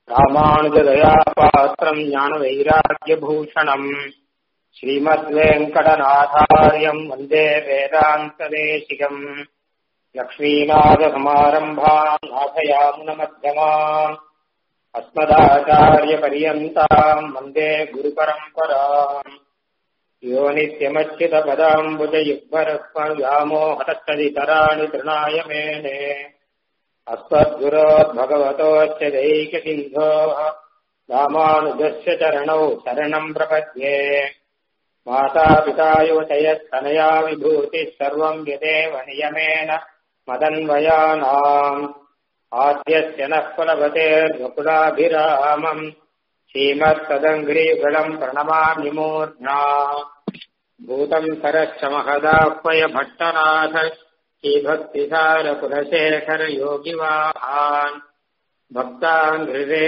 ராமானுஜதயா பாத்திரம் ஞான வைராக்கியபூஷணம் ஸ்ரீமத்வேங்கடநாதாரியம் வந்தே வேதாந்ததேசிகம் லக்ஷ்மீநாதசமாரம்பாம் நாथयामुनमध्यमाम् अस्मदाचार्यपर्यन्ताम् वन्दे गुरुपरम्पराम् यो नित्यमच्युतपदाम्बुजयुग्मरक्मव्यामोहतस्तदितराणि तृणाय मेने अस्मद्गुरोद्भगवतोश्च दैकसिन्धोः रामानुजस्य चरणौ शरणम् प्रपद्ये मातापिता युवतयस्तनया विभूतिः सर्वम् यदेव नियमेन मदन्वयानाम् आद्यस्य नः कुलवतेर्वकुलाभिरामम् श्रीमत्तदङ्घ्रीफलम् प्रणमामि मूर्ध्ना भूतम् सरश्च महदाह्वय भट्टनाथ श्रीभक्तिसारकुलशेखर योगिवाहान् भक्तान्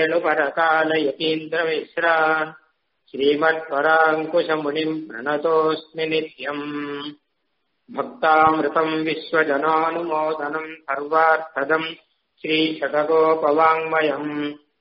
हृरेणुपरकालयतीन्द्रमिश्रान् श्रीमत्पराङ्कुशमुनिम् प्रणतोऽस्मि नित्यम् भक्तामृतम् विश्वजनानुमोदनम् सर्वार्थदम् श्रीशतकोपवाङ्मयम्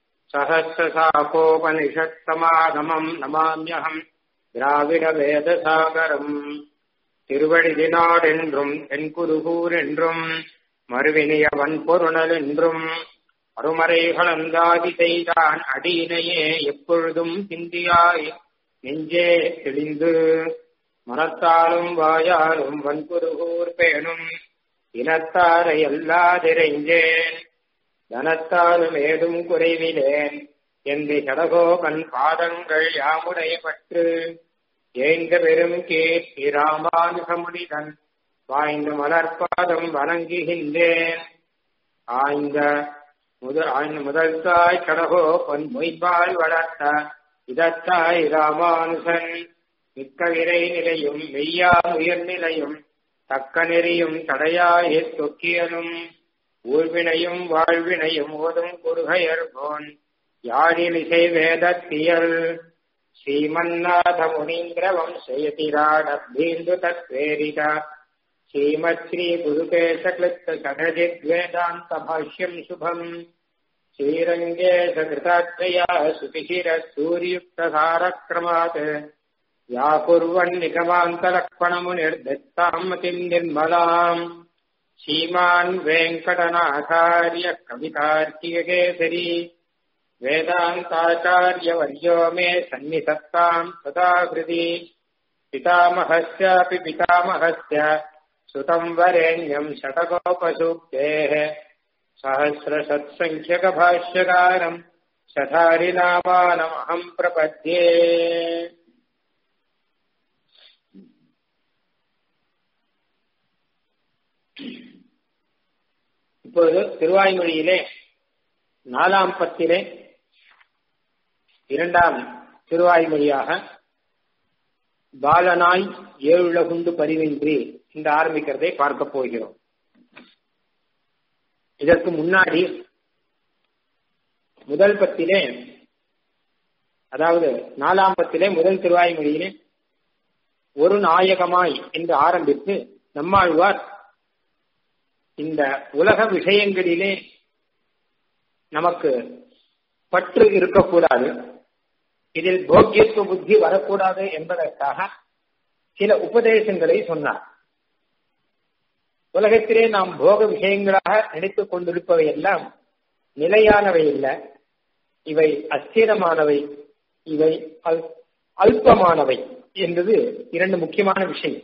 सहस्रशाकोपनिषत्समागमम् नमाम्यहम् திராவிடவேதசாகரம் திருவடிதினாடென்றும் தென்குருகூர் என்றும் மறுவினியவன் பொருணல் என்றும் அருமறைகளந்தாதி செய்தான் அடியினையே எப்பொழுதும் சிந்தியாய் நெஞ்சே தெளிந்து மனத்தாலும் வாயாலும் வன்குருகூர் பேணும் இனத்தாரை எல்லாதிரைஞ்சேன் தனத்தாலும் ஏதும் குறைவிலேன் என்று சடகோபன் பாதங்கள் யாமுடைய பற்று ஏந்த பெரும் கீர்த்தி ராமானுசமுடிதன் வாய்ந்த மலர்பாதம் வணங்குகின்றேன் ஆய்ந்த முதல் ஆய்ந்த முதல் தாய் கடகோபன் மொய்பால் வளர்த்த இதத்தாய் ராமானுசன் மிக்க விரை நிலையும் மெய்யா உயர் நிலையும் தக்க நெறியும் தடையாய தொக்கியலும் ஊழ்வினையும் வாழ்வினையும் ஓதும் குறுகையர் போன் யாழிலிசை வேதத்தியல் ஸ்ரீமன்னாத முனீந்திர வம்சயதிராடபீந்து தத்வேரித ஸ்ரீமத் ஸ்ரீ குருகேச கிளிப்த சடஜித் வேதாந்த பாஷ்யம் சுபம் ஸ்ரீரங்கே சகிருதாத்மயா சுபிஹிர சூரியுக்த சாரக்ரமாத் या कुर्वन्निगमान्तलक्ष्मणमुनिर्दत्ताम् मतिम् निर्मलाम् श्रीमान् वेङ्कटनाथार्य कवितार्कियकेसरी वेदान्ताचार्यवर्यो मे सन्निधत्ताम् सदा हृदि पितामहस्यापि पितामहस्य सुतम् वरेण्यम् शतकोपसूक्तेः सहस्रशत्सङ्ख्यकभाष्यकारम् शठारिनामानमहम् प्रपद्ये இப்பொழுது திருவாய்மொழியிலே நாலாம் பத்திலே இரண்டாம் திருவாய்மொழியாக பாலனாய் ஏழுலகுண்டு பரிவின்றி இந்த ஆரம்பிக்கிறதை பார்க்க போகிறோம் இதற்கு முன்னாடி முதல் பத்திலே அதாவது நாலாம் பத்திலே முதல் திருவாய்மொழியிலே ஒரு நாயகமாய் என்று ஆரம்பித்து நம்மாழ்வார் இந்த உலக விஷயங்களிலே நமக்கு பற்று இருக்கக்கூடாது இதில் போக்கியத்துவ புத்தி வரக்கூடாது என்பதற்காக சில உபதேசங்களை சொன்னார் உலகத்திலே நாம் போக விஷயங்களாக நினைத்துக் கொண்டிருப்பவை எல்லாம் நிலையானவை இல்லை இவை அஸ்திரமானவை இவை அல்பமானவை என்பது இரண்டு முக்கியமான விஷயம்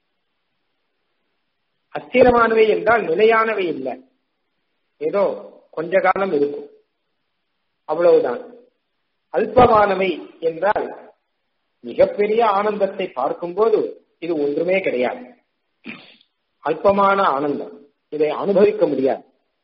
அஸ்திரமானவை என்றால் நிலையானவை இல்லை ஏதோ கொஞ்ச காலம் இருக்கும் அவ்வளவுதான் அல்பமானவை என்றால் மிகப்பெரிய ஆனந்தத்தை பார்க்கும்போது இது ஒன்றுமே கிடையாது அல்பமான ஆனந்தம் இதை அனுபவிக்க முடியாது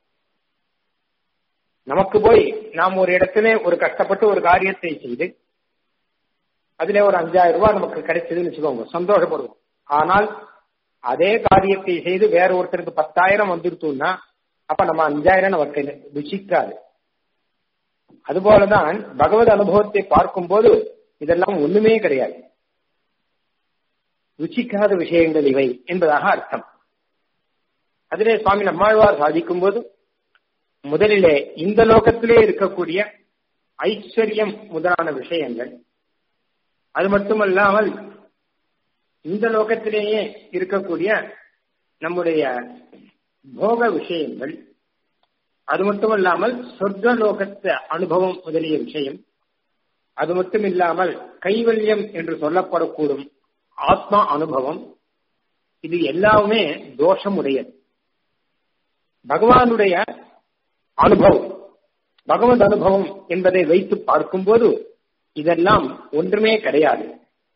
நமக்கு போய் நாம் ஒரு இடத்துல ஒரு கஷ்டப்பட்டு ஒரு காரியத்தை செய்து அதுல ஒரு அஞ்சாயிரம் ரூபாய் நமக்கு கிடைச்சதுன்னு வச்சுக்கோங்க சந்தோஷப்படுவோம் ஆனால் அதே காரியத்தை செய்து வேற ஒருத்தருக்கு பத்தாயிரம் வந்துருத்தோம்னா அப்ப நம்ம அஞ்சாயிரம் நமக்கு ருச்சிக்காது அதுபோலதான் பகவத் அனுபவத்தை பார்க்கும்போது இதெல்லாம் ஒண்ணுமே கிடையாது ருச்சிக்காத விஷயங்கள் இவை என்பதாக அர்த்தம் அதிலே சுவாமி நம்மாழ்வார் சாதிக்கும் போது முதலிலே இந்த லோகத்திலே இருக்கக்கூடிய ஐஸ்வர்யம் முதலான விஷயங்கள் அது மட்டுமல்லாமல் இந்த லோகத்திலேயே இருக்கக்கூடிய நம்முடைய போக விஷயங்கள் அது மட்டுமல்லாமல் சொர்க்க லோகத்த அனுபவம் முதலிய விஷயம் அது மட்டும் இல்லாமல் கைவல்யம் என்று சொல்லப்படக்கூடும் ஆத்மா அனுபவம் இது எல்லாமே தோஷமுடையது பகவானுடைய அனுபவம் பகவத் அனுபவம் என்பதை வைத்து பார்க்கும்போது இதெல்லாம் ஒன்றுமே கிடையாது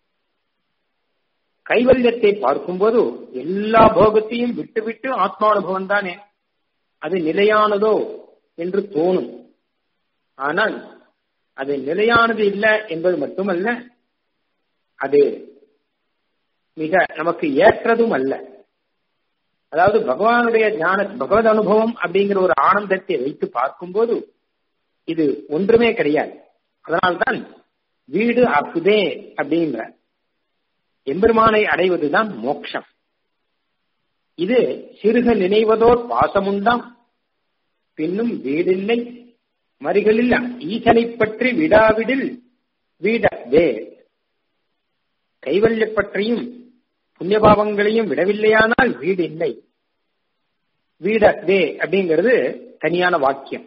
கைவல்யத்தை பார்க்கும்போது எல்லா போகத்தையும் விட்டுவிட்டு ஆத்மானுபவம் தானே அது நிலையானதோ என்று தோணும் ஆனால் அது நிலையானது இல்லை என்பது மட்டுமல்ல அது மிக நமக்கு ஏற்றதும் அல்ல அதாவது பகவானுடைய ஞான பகவத் அனுபவம் அப்படிங்கிற ஒரு ஆனந்தத்தை வைத்து பார்க்கும்போது இது ஒன்றுமே கிடையாது அதனால்தான் வீடு அப்புதே அப்படின்ற எம்பெருமானை அடைவதுதான் மோட்சம் இது சிறுக நினைவதோர் பாசமுண்டாம் பின்னும் வீடில்லை மறிகளில் ஈசனை பற்றி விடாவிடில் வீடவே கைவல்ய பற்றியும் புண்ணியபாவங்களையும் விடவில்லையானால் வீடு இல்லை வீடவே அப்படிங்கிறது தனியான வாக்கியம்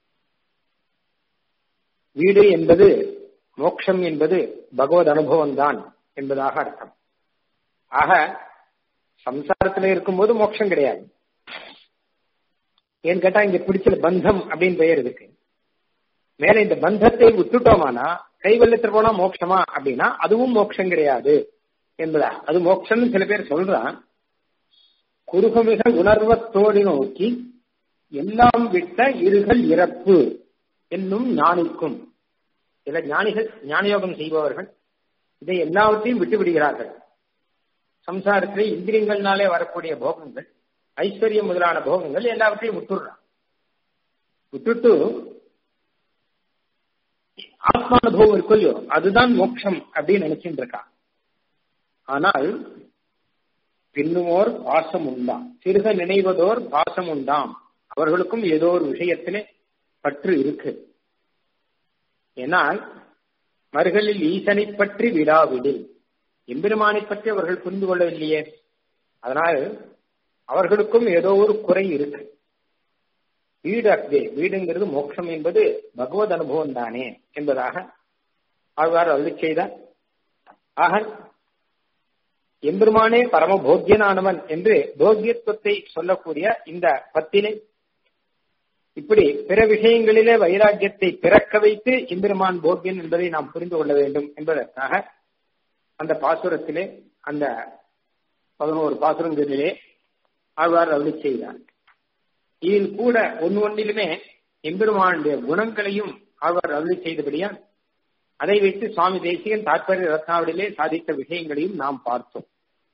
வீடு என்பது மோட்சம் என்பது பகவத் அனுபவம் தான் என்பதாக அர்த்தம் ஆக சம்சாரத்துல இருக்கும்போது மோட்சம் கிடையாது ஏன்னு கேட்டா இங்க பிடிச்ச பந்தம் அப்படின்னு பெயர் இருக்கு மேல இந்த பந்தத்தை விட்டுட்டோமானா கைவல்லத்துல போனா மோட்சமா அப்படின்னா அதுவும் மோட்சம் கிடையாது என்பதா அது மோட்சம்னு சில பேர் சொல்றான் குறுகமிக உணர்வத்தோடு நோக்கி எல்லாம் விட்ட இருகள் இறப்பு என்னும் ஞானிக்கும் சில ஞானிகள் ஞானயோகம் செய்பவர்கள் இதை எல்லாவற்றையும் விட்டு விடுகிறார்கள் சம்சாரத்திலே இந்திரியங்கள்னாலே வரக்கூடிய போகங்கள் ஐஸ்வர்யம் முதலான போகங்கள் எல்லாவற்றையும் விட்டுடுறான் விட்டுட்டு ஆத்மானுபவம் இருக்கும் இல்லையோ அதுதான் மோட்சம் அப்படின்னு நினைச்சுட்டு இருக்கான் ஆனால் பின்னுமோர் பாசம் உண்டாம் சிறுக நினைவதோர் பாசம் உண்டாம் அவர்களுக்கும் ஏதோ ஒரு விஷயத்திலே பற்று இருக்கு ஏனால் மறுகளில் ஈசனை பற்றி விடாவிடில் எம்பெருமானை பற்றி அவர்கள் புரிந்து கொள்ளவில்லையே அதனால் அவர்களுக்கும் ஏதோ ஒரு குறை இருக்கு வீடு அக்தே வீடுங்கிறது மோட்சம் என்பது பகவத் அனுபவம் தானே என்பதாக ஆழ்வார் அருளி செய்தார் ஆக எம்பெருமானே பரம போக்கியனானவன் என்று போக்கியத்துவத்தை சொல்லக்கூடிய இந்த பத்தினை இப்படி பிற விஷயங்களிலே வைராக்கியத்தை பிறக்க வைத்து எம்பெருமான் போக்கியன் என்பதை நாம் புரிந்து கொள்ள வேண்டும் என்பதற்காக அந்த பாசுரத்திலே அந்த பதினோரு பாசுரங்களிலே ஆழ்வார் அருளி செய்தார் இதில் கூட ஒன்னு ஒன்றிலுமே எம்பெருமானுடைய குணங்களையும் ஆழ்வார் அருளி செய்தபடியால் அதை வைத்து சுவாமி தேசிகன் தாற்பரிய ரத்னாவளிலே சாதித்த விஷயங்களையும் நாம் பார்த்தோம்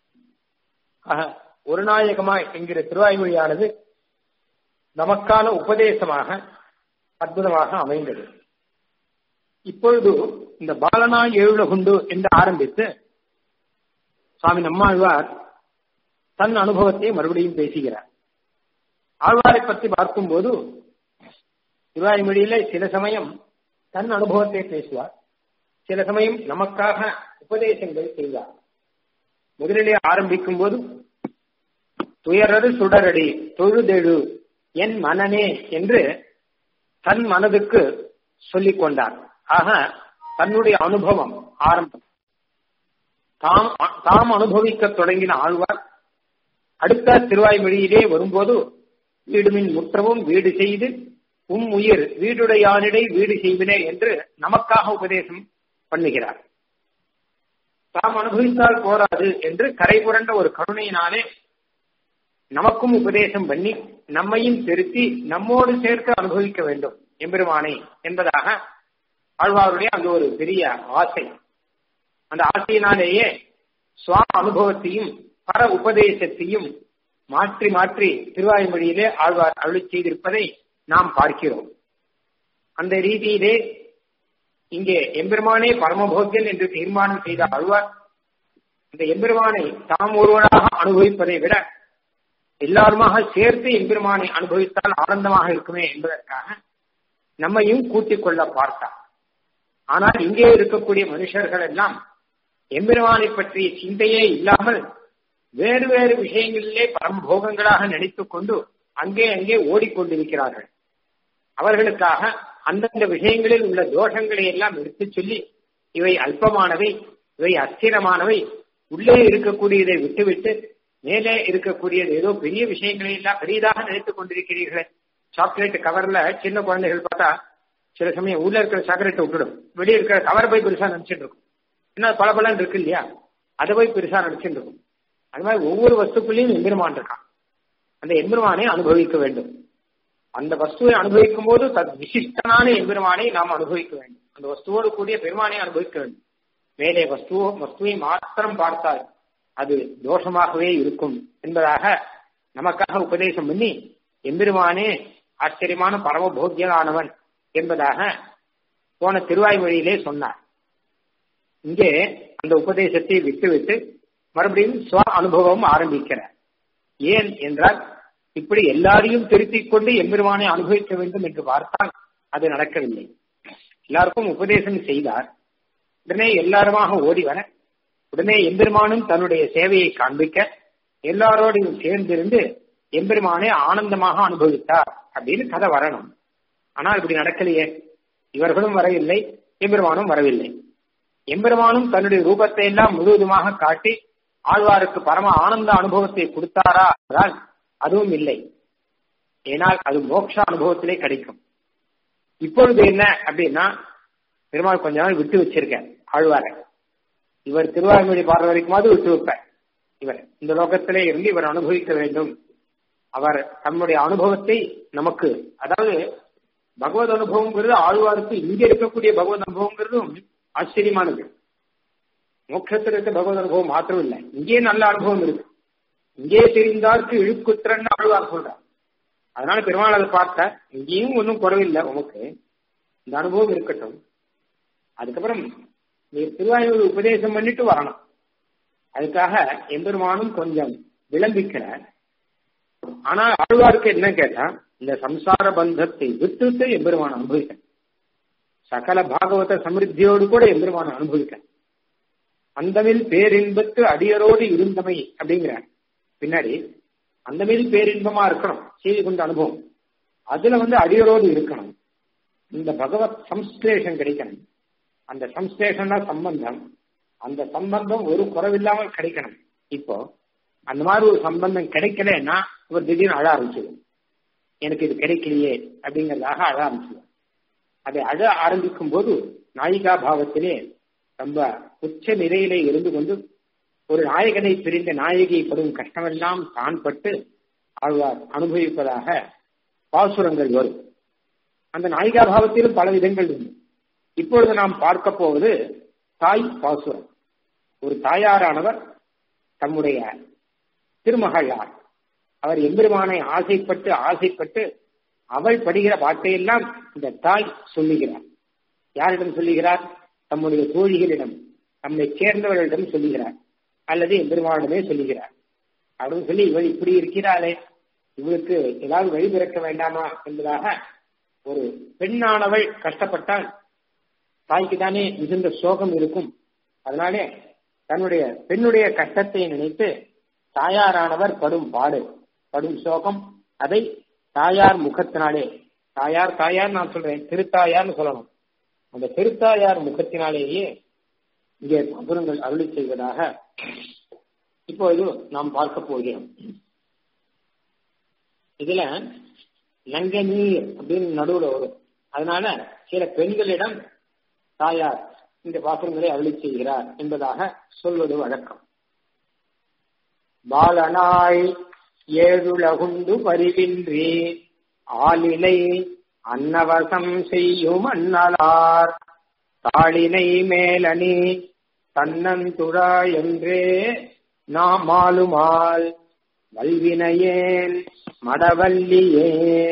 ஒரு நாயகமா என்கிற திருவாய்மொழியானது நமக்கான உபதேசமாக அற்புதமாக அமைந்தது இப்பொழுது இந்த பாலனா எழுலகுண்டு என்று ஆரம்பித்து சுவாமி நம்மாழ்வார் தன் அனுபவத்தை மறுபடியும் பேசுகிறார் ஆழ்வாரை பற்றி பார்க்கும்போது திருவாய்மொழியில சில சமயம் தன் அனுபவத்தை பேசுவார் சில சமயம் நமக்காக உபதேசங்களை செய்வார் முதலிலே ஆரம்பிக்கும் போது துயரது சுடரடி தொழுதெழு என் மனனே என்று தன் மனதுக்கு சொல்லிக் கொண்டார் ஆக தன்னுடைய அனுபவம் ஆரம்பம் தாம் தாம் அனுபவிக்க தொடங்கின ஆழ்வார் அடுத்த திருவாய்மொழியிலே வரும்போது வீடுமின் முற்றவும் வீடு செய்து உம் உயிர் வீடுடையானிடை வீடு செய்வினே என்று நமக்காக உபதேசம் பண்ணுகிறார் தாம் அனுபவித்தால் போராது என்று கரை புரண்ட ஒரு கருணையினாலே நமக்கும் உபதேசம் பண்ணி நம்மையும் திருத்தி நம்மோடு சேர்த்து அனுபவிக்க வேண்டும் எம்பெருமானை என்பதாக ஆழ்வாருடைய அந்த ஒரு பெரிய ஆசை அந்த ஆசையினாலேயே சுவா அனுபவத்தையும் பர உபதேசத்தையும் மாற்றி மாற்றி திருவாய்மொழியிலே ஆழ்வார் அருளி செய்திருப்பதை நாம் பார்க்கிறோம் அந்த ரீதியிலே இங்கே எம்பெருமானே பரமபோக்கியன் என்று தீர்மானம் செய்த ஆழ்வார் இந்த எம்பெருமானை தாம் ஒருவராக அனுபவிப்பதை விட எல்லாருமாக சேர்த்து எம்பெருமானை அனுபவித்தால் ஆனந்தமாக இருக்குமே என்பதற்காக நம்மையும் கூட்டிக் கொள்ள பார்த்தார் ஆனால் இங்கே இருக்கக்கூடிய மனுஷர்கள் எல்லாம் எம்பெருமானை பற்றிய சிந்தையே இல்லாமல் வேறு வேறு விஷயங்களிலே பரம்போகங்களாக நினைத்துக் கொண்டு அங்கே அங்கே ஓடிக்கொண்டிருக்கிறார்கள் அவர்களுக்காக அந்தந்த விஷயங்களில் உள்ள தோஷங்களை எல்லாம் எடுத்துச் சொல்லி இவை அல்பமானவை இவை அஸ்திரமானவை உள்ளே இருக்கக்கூடியதை விட்டுவிட்டு மேலே இருக்கக்கூடியது ஏதோ பெரிய விஷயங்களை எல்லாம் பெரியதாக நினைத்துக் கொண்டிருக்கிறீர்களே சாக்லேட் கவர்ல சின்ன குழந்தைகள் பார்த்தா சில சமயம் உள்ள இருக்கிற சாக்லேட்டை விட்டுடும் வெளியே இருக்கிற கவர் போய் பெருசா நினைச்சிட்டு இருக்கும் என்ன பல பலன் இருக்கு இல்லையா அதை போய் பெருசா நினைச்சிட்டு இருக்கும் அது மாதிரி ஒவ்வொரு வஸ்துக்குள்ளேயும் எம்பெருமான் இருக்கான் அந்த எம்பெருமானை அனுபவிக்க வேண்டும் அந்த வஸ்துவை அனுபவிக்கும் போது தத் விசிஷ்டனான எம்பெருமானை நாம் அனுபவிக்க வேண்டும் அந்த வஸ்துவோடு கூடிய பெருமானை அனுபவிக்க வேண்டும் மேலே வஸ்துவோ வஸ்துவை மாத்திரம் பார்த்தால் அது தோஷமாகவே இருக்கும் என்பதாக நமக்காக உபதேசம் பண்ணி எம்பெருமானே ஆச்சரியமான பரமபோக்கியனானவன் என்பதாக போன திருவாய்மொழியிலே சொன்னார் இங்கே அந்த உபதேசத்தை விட்டுவிட்டு மறுபடியும் ஸ்வ அனுபவம் ஆரம்பிக்கிறார் ஏன் என்றால் இப்படி எல்லாரையும் திருத்திக் கொண்டு எம்பெருமானை அனுபவிக்க வேண்டும் என்று பார்த்தால் அது நடக்கவில்லை எல்லாருக்கும் உபதேசம் செய்தார் உடனே எல்லாருமாக ஓடி வர உடனே எம்பெருமானும் தன்னுடைய சேவையை காண்பிக்க எல்லாரோடையும் சேர்ந்திருந்து எம்பெருமானை ஆனந்தமாக அனுபவித்தார் அப்படின்னு கதை வரணும் ஆனால் இப்படி நடக்கலையே இவர்களும் வரவில்லை எம்பெருமானும் வரவில்லை எம்பெருமானும் தன்னுடைய ரூபத்தை எல்லாம் முழுவதுமாக காட்டி ஆழ்வாருக்கு பரம ஆனந்த அனுபவத்தை கொடுத்தாரா என்றால் அதுவும் இல்லை ஏனால் அது மோட்ச அனுபவத்திலே கிடைக்கும் இப்பொழுது என்ன அப்படின்னா பெருமாள் கொஞ்ச நாள் விட்டு வச்சிருக்கார் ஆழ்வார இவர் திருவாரூரை பாடுற வரைக்குமாவது விட்டு வைப்பார் இவர் இந்த லோகத்திலே இருந்து இவர் அனுபவிக்க வேண்டும் அவர் தன்னுடைய அனுபவத்தை நமக்கு அதாவது பகவத் அனுபவங்கிறது ஆழ்வாருக்கு இங்க இருக்கக்கூடிய பகவத் அனுபவங்கிறதும் ஆச்சரியமானது மோட்சத்தில் இருக்க பகவத் அனுபவம் மாத்திரம் இல்லை இங்கே நல்ல அனுபவம் இருக்கு இங்கே தெரிந்தார்க்கு இழுக்குத்திரன்னு ஆழ்வார் சொல்றார் அதனால பெருமாள் அதை பார்த்த இங்கேயும் ஒன்றும் குறவில்லை உமக்கு இந்த அனுபவம் இருக்கட்டும் அதுக்கப்புறம் நீ திருவாயூர் உபதேசம் பண்ணிட்டு வரணும் அதுக்காக எம்பெருமானும் கொஞ்சம் விளம்பிக்கிறார் ஆனால் ஆழ்வாருக்கு என்ன கேட்டா இந்த சம்சார பந்தத்தை விட்டுட்டு எம்பெருமான அனுபவிக்க சகல பாகவத சமிருத்தியோடு கூட எம்பெருமான அனுபவிக்க அந்தமில் பேரின்பத்து அடியரோடு இருந்தமை அப்படிங்கிறார் பின்னாடி அந்தமில் பேரின்பமா இருக்கணும் செய்தி கொண்ட அனுபவம் அதுல வந்து அடியரோடு இருக்கணும் இந்த பகவத் சம்ஸ்லேஷம் கிடைக்கணும் அந்த சம்ஸ்லேஷம்னா சம்பந்தம் அந்த சம்பந்தம் ஒரு குறவில்லாமல் கிடைக்கணும் இப்போ அந்த மாதிரி ஒரு சம்பந்தம் கிடைக்கலன்னா இவர் திடீர்னு அழ ஆரம்பிச்சிடும் எனக்கு இது கிடைக்கலையே அப்படிங்கறதாக அழ ஆரம்பிச்சிடும் அதை அழ ஆரம்பிக்கும் போது நாயிகா பாவத்திலே ரொம்ப உச்ச நிலையிலே இருந்து கொண்டு ஒரு நாயகனை பிரிந்த நாயகி படும் கஷ்டமெல்லாம் தான் பட்டு ஆழ்வார் அனுபவிப்பதாக பாசுரங்கள் வரும் அந்த நாயிகா பாவத்திலும் பல விதங்கள் உண்டு இப்பொழுது நாம் பார்க்க போவது தாய் பாசுரம் ஒரு தாயாரானவர் தம்முடைய திருமகளார் அவர் எம்பெருமானை ஆசைப்பட்டு ஆசைப்பட்டு அவள் படுகிற பாட்டையெல்லாம் இந்த தாய் சொல்லுகிறார் யாரிடம் சொல்லுகிறார் தம்முடைய தோழிகளிடம் தம்மை சேர்ந்தவர்களிடம் சொல்லுகிறார் அல்லது எம்பெருமானிடமே சொல்லுகிறார் அப்படின்னு சொல்லி இவள் இப்படி இருக்கிறாளே இவளுக்கு ஏதாவது வழி பிறக்க வேண்டாமா என்பதாக ஒரு பெண்ணானவள் கஷ்டப்பட்டால் தாய்க்கு தானே மிகுந்த சோகம் இருக்கும் அதனாலே தன்னுடைய பெண்ணுடைய கஷ்டத்தை நினைத்து தாயாரானவர் படும் பாடு படும் சோகம் அதை தாயார் முகத்தினாலே தாயார் தாயார் நான் சொல்றேன் திருத்தாயார்னு சொல்லணும் அந்த திருத்தாயார் முகத்தினாலேயே இங்கே பகுரங்கள் அருளி செய்வதாக இப்பொழுது நாம் பார்க்க போகிறோம் இதுல லங்க நீர் அப்படின்னு நடுவுல வரும் அதனால சில பெண்களிடம் தாயார் இந்த பாசுரங்களை அருளி செய்கிறார் என்பதாக சொல்வது வழக்கம் பாலனாய் ஏழுலகுண்டு பரிவின்றி ஆளிலை அன்னவசம் செய்யும் அன்னலார் தாளினை மேலணி தன்னந்துழா என்றே நாமாலுமால் வல்வினையேன் மடவல்லியே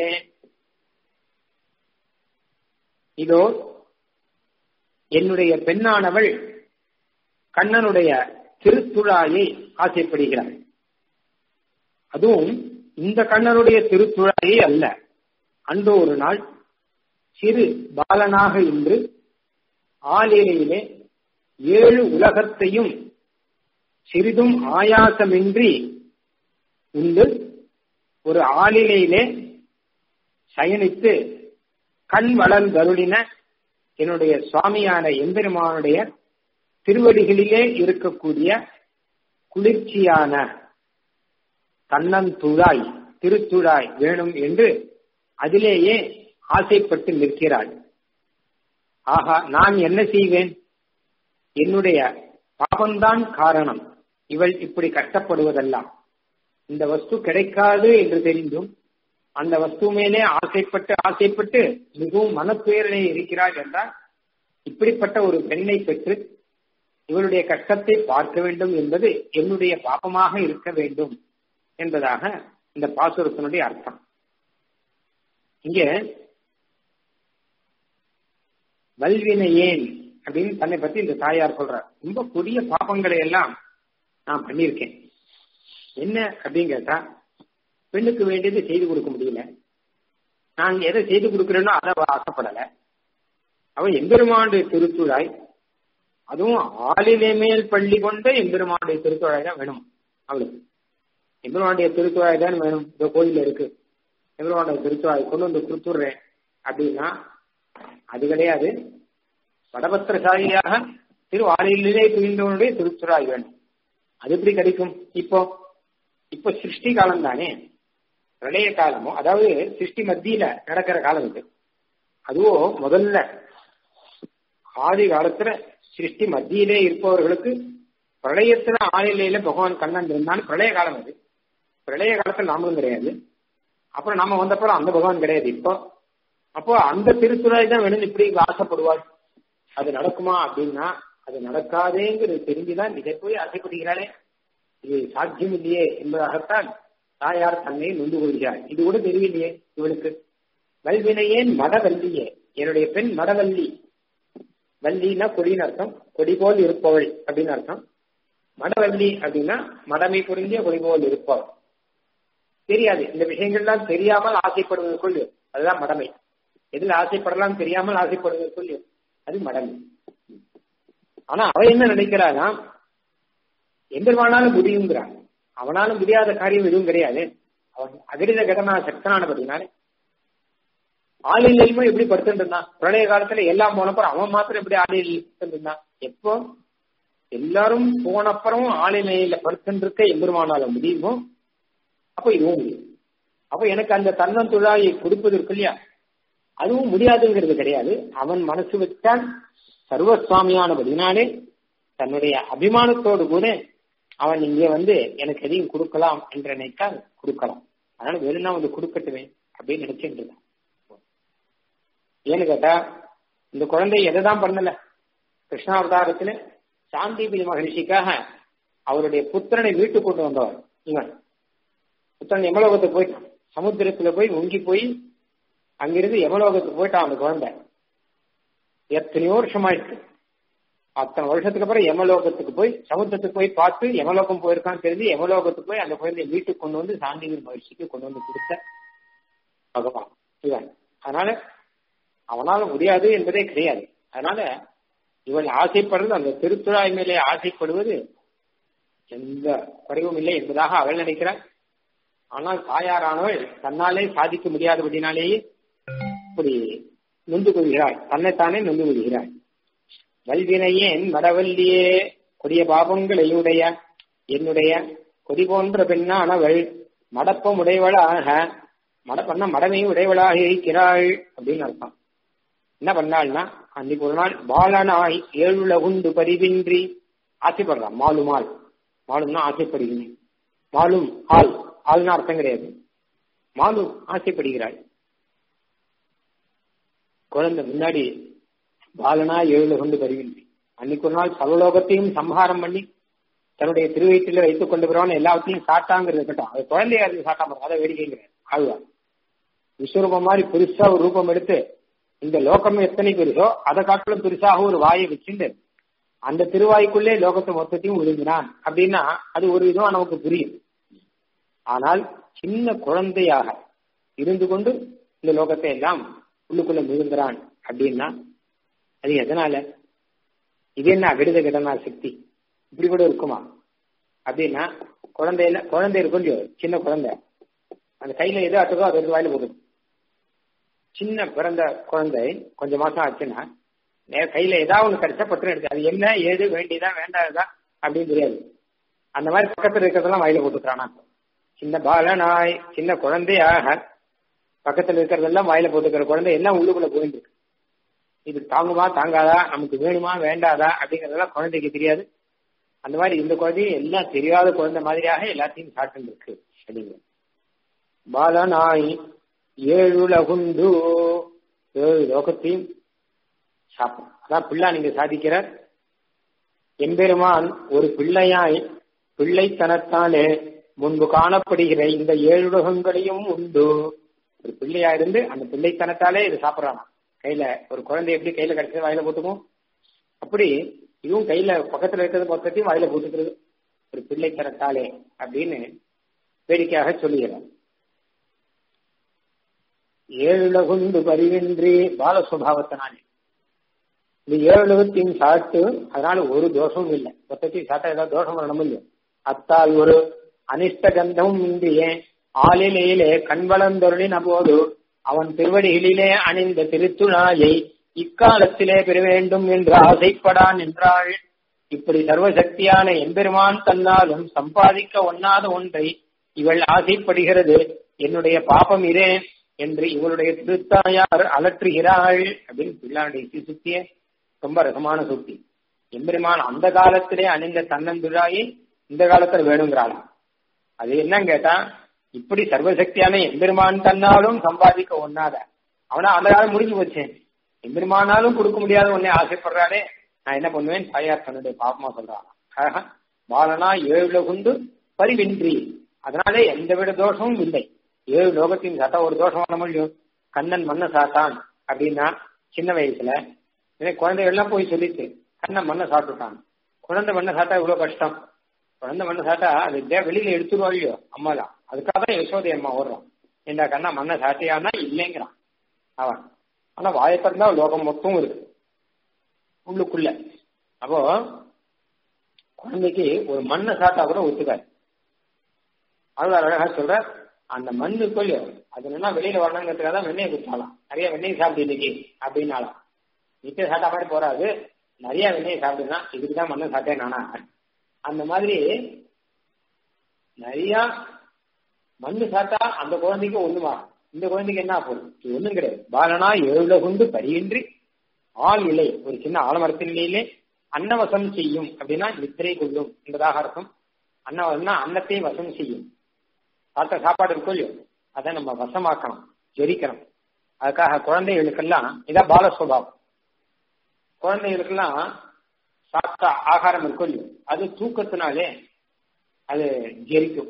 இதோ என்னுடைய பெண்ணானவள் கண்ணனுடைய திருத்துழாயை ஆசைப்படுகிறாள் அதுவும் இந்த கண்ணனுடைய திருத்துழாயே அல்ல அன்று ஒரு நாள் சிறு பாலனாக இன்று ஆளிலையிலே ஏழு உலகத்தையும் சிறிதும் ஆயாசமின்றி உண்டு ஒரு ஆளிலையிலே சயனித்து கண் வளர்ந்தருளின என்னுடைய சுவாமியான எம்பெருமானுடைய திருவடிகளிலே இருக்கக்கூடிய குளிர்ச்சியான தன்னந்துழாய் திருத்துழாய் வேணும் என்று அதிலேயே ஆசைப்பட்டு நிற்கிறாள் ஆகா நான் என்ன செய்வேன் என்னுடைய பாபம்தான் காரணம் இவள் இப்படி கஷ்டப்படுவதெல்லாம் இந்த வஸ்து கிடைக்காது என்று தெரிந்தும் அந்த வஸ்து மேலே ஆசைப்பட்டு ஆசைப்பட்டு மிகவும் மனப்பேரனை இருக்கிறாள் என்றால் இப்படிப்பட்ட ஒரு பெண்ணை பெற்று இவளுடைய கஷ்டத்தை பார்க்க வேண்டும் என்பது என்னுடைய பாபமாக இருக்க வேண்டும் என்பதாக இந்த பாசுரத்தினுடைய அர்த்தம் இங்க வல்வினையேன் அப்படின்னு தன்னை பத்தி இந்த தாயார் சொல்றார் ரொம்ப கொடிய பாபங்களை எல்லாம் நான் பண்ணியிருக்கேன் என்ன அப்படின்னு கேட்டா பெண்ணுக்கு வேண்டியது செய்து கொடுக்க முடியல நான் எதை செய்து கொடுக்கிறேனோ அதை அவ ஆசைப்படல அவன் எம்பெருமானுடைய திருத்துழாய் அதுவும் ஆளிலே மேல் பள்ளி கொண்ட எம்பெருமானுடைய திருத்துழாய் தான் வேணும் அவளுக்கு எம்பெருமானுடைய திருத்துழாய் தான் வேணும் இந்த கோயில்ல இருக்கு எம்பெருமானுடைய திருத்துழாய் கொண்டு வந்து கொடுத்துடுறேன் அப்படின்னா அது கிடையாது வடபத்திரசாலியாக திரு ஆலையிலே புரிந்தவனுடைய திருத்துழாய் வேணும் அது எப்படி கிடைக்கும் இப்போ இப்போ சிருஷ்டி காலம் தானே பிரளய காலமோ அதாவது சிருஷ்டி மத்தியில நடக்கிற காலம் இது அதுவும் முதல்ல ஆதி காலத்துல சிருஷ்டி மத்தியிலே இருப்பவர்களுக்கு பிரளயத்துல ஆளிலையில பகவான் கண்ணன் இருந்தான்னு பிரளய காலம் அது பிரளய காலத்துல நாமளும் கிடையாது அப்புறம் நாம வந்தப்பறம் அந்த பகவான் கிடையாது இப்போ அப்போ அந்த திருத்துறாய் தான் வேணும் இப்படி ஆசைப்படுவாள் அது நடக்குமா அப்படின்னா அது நடக்காதேங்கிறது தெரிஞ்சுதான் இதை போய் ஆசைப்படுகிறாளே இது சாத்தியம் இல்லையே என்பதாகத்தான் தாயார் தன்னை நொந்து கொள்கிறாள் இது கூட தெரியலையே இவளுக்கு வல்வினையேன் மடவல்லியே என்னுடைய பெண் மடவல்லி வள்ளினா கொடின்னு அர்த்தம் கொடி போல் இருப்பவள் அப்படின்னு அர்த்தம் மடவல்லி அப்படின்னா மடமை புரிஞ்ச கொடி போல் இருப்பவள் தெரியாது இந்த விஷயங்கள்லாம் தெரியாமல் ஆசைப்படுவதற்குள் அதுதான் மடமை எதில் ஆசைப்படலாம் தெரியாமல் ஆசைப்படுவதற்குள் அது மடமை ஆனா அவ என்ன நினைக்கிறானா எம்பெருமானாலும் முடியுங்கிறான் அவனாலும் முடியாத காரியம் எதுவும் கிடையாது அவன் அகிரித கடனா சக்தனானபடினாலே ஆளிலையுமே எப்படி படுத்துட்டு இருந்தான் பிரளய காலத்துல எல்லாம் போனப்பறம் அவன் மாத்திரம் எப்படி ஆளில் இருந்தான் எப்போ எல்லாரும் போனப்புறம் ஆளிலையில படுத்துட்டு இருக்க எம்பெருமானால முடியுமோ அப்ப இதுவும் முடியும் அப்ப எனக்கு அந்த தன்னந்துழாயை கொடுப்பது இருக்கு இல்லையா அதுவும் முடியாதுங்கிறது கிடையாது அவன் மனசு வச்சால் சர்வசுவாமியானபடினாலே தன்னுடைய அபிமானத்தோடு கூட அவன் இங்கே வந்து எனக்கு எதையும் கொடுக்கலாம் என்று நினைத்தால் கொடுக்கலாம் அதனால வெறும்னா வந்து கொடுக்கட்டுமே அப்படின்னு நினைச்சுட்டு இருக்கான் ஏன்னு கேட்டா இந்த குழந்தை எதை தான் பண்ணல கிருஷ்ணாவதாரத்துல சாந்திபி மகரிஷிக்காக அவருடைய புத்திரனை வீட்டுக்கு கொண்டு வந்தவர் இவன் புத்திரன் யமலோகத்துக்கு போயிட்டான் சமுத்திரத்துல போய் முங்கி போய் அங்கிருந்து யமலோகத்துக்கு போயிட்டான் அந்த குழந்தை எத்தனையோ வருஷம் ஆயிடுச்சு அத்தனை வருஷத்துக்கு அப்புறம் யமலோகத்துக்கு போய் சமுத்திரத்துக்கு போய் பார்த்து யமலோகம் போயிருக்கான்னு தெரிஞ்சு யமலோகத்துக்கு போய் அந்த குழந்தைய வீட்டுக்கு கொண்டு வந்து சாந்திகிரி மகிழ்ச்சிக்கு கொண்டு வந்து கொடுத்த பகவான் இவன் அதனால அவனால முடியாது என்பதே கிடையாது அதனால இவள் ஆசைப்படுறது அந்த திருத்துழாய் மேலே ஆசைப்படுவது எந்த குறைவும் இல்லை என்பதாக அவள் நினைக்கிறாள் ஆனால் தாயாரானவள் தன்னாலே சாதிக்க முடியாதபடினாலேயே இப்படி நொந்து கொள்கிறாள் தன்னைத்தானே நொந்து கொள்கிறாள் வல்வினையேன் மடவல்லியே கொடிய பாபங்களையுடைய என்னுடைய கொடி போன்ற பெண்ணானவள் மடப்பம் உடையவளாக மடப்பண்ண மடமை உடையவளாக இருக்கிறாள் அப்படின்னு அர்த்தம் என்ன பண்ணாள்னா அன்னைக்கு ஒரு நாள் பாலனாய் ஏழுலகுண்டு பரிவின்றி ஆசைப்படுறான் மாலு மால் மாலும்னா ஆசைப்படுகிறேன் மாலும் ஆள் ஆள்னா அர்த்தம் கிடையாது மாலு ஆசைப்படுகிறாள் குழந்தை முன்னாடி பாலனா ஏழு கொண்டு வருகின்றி அன்னைக்கு ஒரு நாள் சர்வலோகத்தையும் சம்ஹாரம் பண்ணி தன்னுடைய திருவயிற்றில வைத்துக் கொண்டு வருவான் எல்லாத்தையும் சாட்டாங்கிறது இருக்கட்டும் அது குழந்தையா இருந்து சாட்டாம அதை வேடிக்கைங்கிறார் ஆழ்வார் விஸ்வரூபம் மாதிரி பெருசா ஒரு ரூபம் எடுத்து இந்த லோகம் எத்தனை பெருசோ அதை காட்டிலும் பெருசாக ஒரு வாயை வச்சுட்டு அந்த திருவாய்க்குள்ளே லோகத்தை மொத்தத்தையும் விழுங்கினான் அப்படின்னா அது ஒரு விதம் நமக்கு புரியும் ஆனால் சின்ன குழந்தையாக இருந்து கொண்டு இந்த லோகத்தை எல்லாம் உள்ளுக்குள்ள விழுங்குறான் அப்படின்னா அது எதனால இது என்ன அகிடுத கிடனா சக்தி இப்படி கூட இருக்குமா அப்படின்னா குழந்தையில குழந்தை இருக்கும் இல்லையோ சின்ன குழந்தை அந்த கையில எது அட்டுக்கோ அதை எடுத்து வாயில போடுது சின்ன பிறந்த குழந்தை கொஞ்சம் மாசம் ஆச்சுன்னா நே- கையில ஏதாவது ஒண்ணு கிடைச்சா பத்திரம் எடுத்து அது என்ன ஏது வேண்டியதா வேண்டாதா அப்படின்னு தெரியாது அந்த மாதிரி பக்கத்துல இருக்கிறதெல்லாம் வாயில போட்டுக்கிறானா சின்ன பாலனாய் சின்ன குழந்தையாக பக்கத்துல இருக்கிறதெல்லாம் வாயில போட்டுக்கிற குழந்தை எல்லாம் உள்ளுக்குள்ள போயிருக்கு இது தாங்குமா தாங்காதா நமக்கு வேணுமா வேண்டாதா அப்படிங்கறதெல்லாம் குழந்தைக்கு தெரியாது அந்த மாதிரி இந்த குழந்தையும் எல்லாம் தெரியாத குழந்தை மாதிரியாக எல்லாத்தையும் சாப்பிட்டு இருக்கு அப்படிங்கிற பாலனாய் ஏழுலகுண்டு ஏழு லோகத்தையும் சாப்பிடும் அதான் பிள்ளை நீங்க சாதிக்கிறார் எம்பெருமான் ஒரு பிள்ளையாய் பிள்ளைத்தனத்தாலே முன்பு காணப்படுகிற இந்த ஏழுலகங்களையும் உண்டு ஒரு பிள்ளையா இருந்து அந்த பிள்ளைத்தனத்தாலே இது சாப்பிடறானா கையில ஒரு குழந்தை எப்படி கையில கிடைச்சது வாயில போட்டுக்கும் அப்படி இதுவும் கையில பக்கத்துல இருக்கிறது பக்கத்தையும் வாயில போட்டுக்கிறது ஒரு பிள்ளைத்தனத்தாலே அப்படின்னு வேடிக்கையாக சொல்லுகிறார் ஏழுலகுண்டு பரிவின்றி பால சுபாவத்தினாலே இந்த ஏழுலகத்தையும் சாப்பிட்டு அதனால ஒரு தோஷமும் இல்லை மொத்தத்தையும் சாப்பிட்டா ஏதாவது தோஷம் வரணும் இல்லையோ அத்தால் ஒரு அனிஷ்ட கந்தமும் இன்றியே ஆளிலேயிலே கண்வளந்தொருளின் அப்போது அவன் திருவடிகளிலே அணிந்த திருத்துழாயை இக்காலத்திலே பெற வேண்டும் என்று ஆசைப்படான் என்றாள் இப்படி சர்வசக்தியான எம்பெருமான் தன்னாலும் சம்பாதிக்க ஒண்ணாத ஒன்றை இவள் ஆசைப்படுகிறது என்னுடைய பாபம் இதே என்று இவளுடைய திருத்தாயார் அலற்றுகிறாள் அப்படின்னு பிள்ளாருடைய சுத்திய ரொம்ப ரசமான சுத்தி எம்பெருமான் அந்த காலத்திலே அணிந்த தன்னந்துழாயை இந்த காலத்துல வேணுங்கிறாளாம் அது என்னன்னு கேட்டா இப்படி சர்வசக்தியான எம்பெருமான் தன்னாலும் சம்பாதிக்க ஒண்ணாத அவனா அந்த காலம் முடிஞ்சு போச்சேன் எம்பெருமானாலும் கொடுக்க முடியாத ஒன்னே ஆசைப்படுறாளே நான் என்ன பண்ணுவேன் தாயார் தன்னுடைய பாப்பமா சொல்றான் ஆஹா, பாலனா ஏழு குண்டு பரிவின்றி அதனாலே எந்த விட தோஷமும் இல்லை ஏழு லோகத்தின் சாத்தா ஒரு தோஷம் வர முடியும் கண்ணன் மண்ணை சாத்தான் அப்படின்னா சின்ன வயசுல எனக்கு குழந்தைகள்லாம் போய் சொல்லிச்சு கண்ணன் மண்ணை சாப்பிட்டுட்டான் குழந்தை மண்ணை சாத்தா இவ்வளவு கஷ்டம் குழந்தை மண்ணை சாத்தா அது எப்படியா வெளியில எடுத்துருவா இல்லையோ அம்மா தான் அதுக்காக தான் யசோதை அம்மா ஓடுறான் இந்த கண்ணா மண்ணை சாட்டியான்னா இல்லைங்கிறான் அவன் ஆனா வாயை திறந்தா லோகம் மொத்தம் இருக்கு உள்ளுக்குள்ள அப்போ குழந்தைக்கு ஒரு மண்ணை சாத்தா கூட ஒத்துக்காது அவ்வளவு அழகா சொல்ற அந்த மண்ணு கொள்ளு அது என்ன வெளியில வரணுங்கிறதுக்காக தான் வெண்ணெய் குடிச்சாலாம் நிறைய வெண்ணெய் சாப்பிட்டு இன்னைக்கு அப்படின்னாலாம் நித்திய சாப்பிட்டா மாதிரி போறாது நிறைய வெண்ணெய் சாப்பிடுனா இதுக்கு தான் மண்ணை சாப்பிட்டேன் நானா அந்த மாதிரி நிறைய மண்ணு சாப்பிட்டா அந்த குழந்தைக்கு ஒண்ணுமா இந்த குழந்தைக்கு என்ன போகும் இது ஒண்ணும் கிடையாது பாலனா ஏழுல கொண்டு பரியின்றி ஆள் இலை ஒரு சின்ன ஆலமரத்தின் நிலையிலே அன்னவசம் செய்யும் அப்படின்னா நித்திரை கொள்ளும் என்பதாக அர்த்தம் அன்னவசம்னா அன்னத்தையும் வசம் செய்யும் சாப்பிட்ட சாப்பாடு இருக்கும் இல்லையோ அதை நம்ம வசமாக்கணும் ஜெரிக்கணும் அதுக்காக குழந்தைகளுக்கெல்லாம் இதான் பால சுபாவம் குழந்தைகளுக்கெல்லாம் சாப்பிட்ட ஆகாரம் இருக்கும் இல்லையோ அது தூக்கத்தினாலே அது ஜெரிக்கும்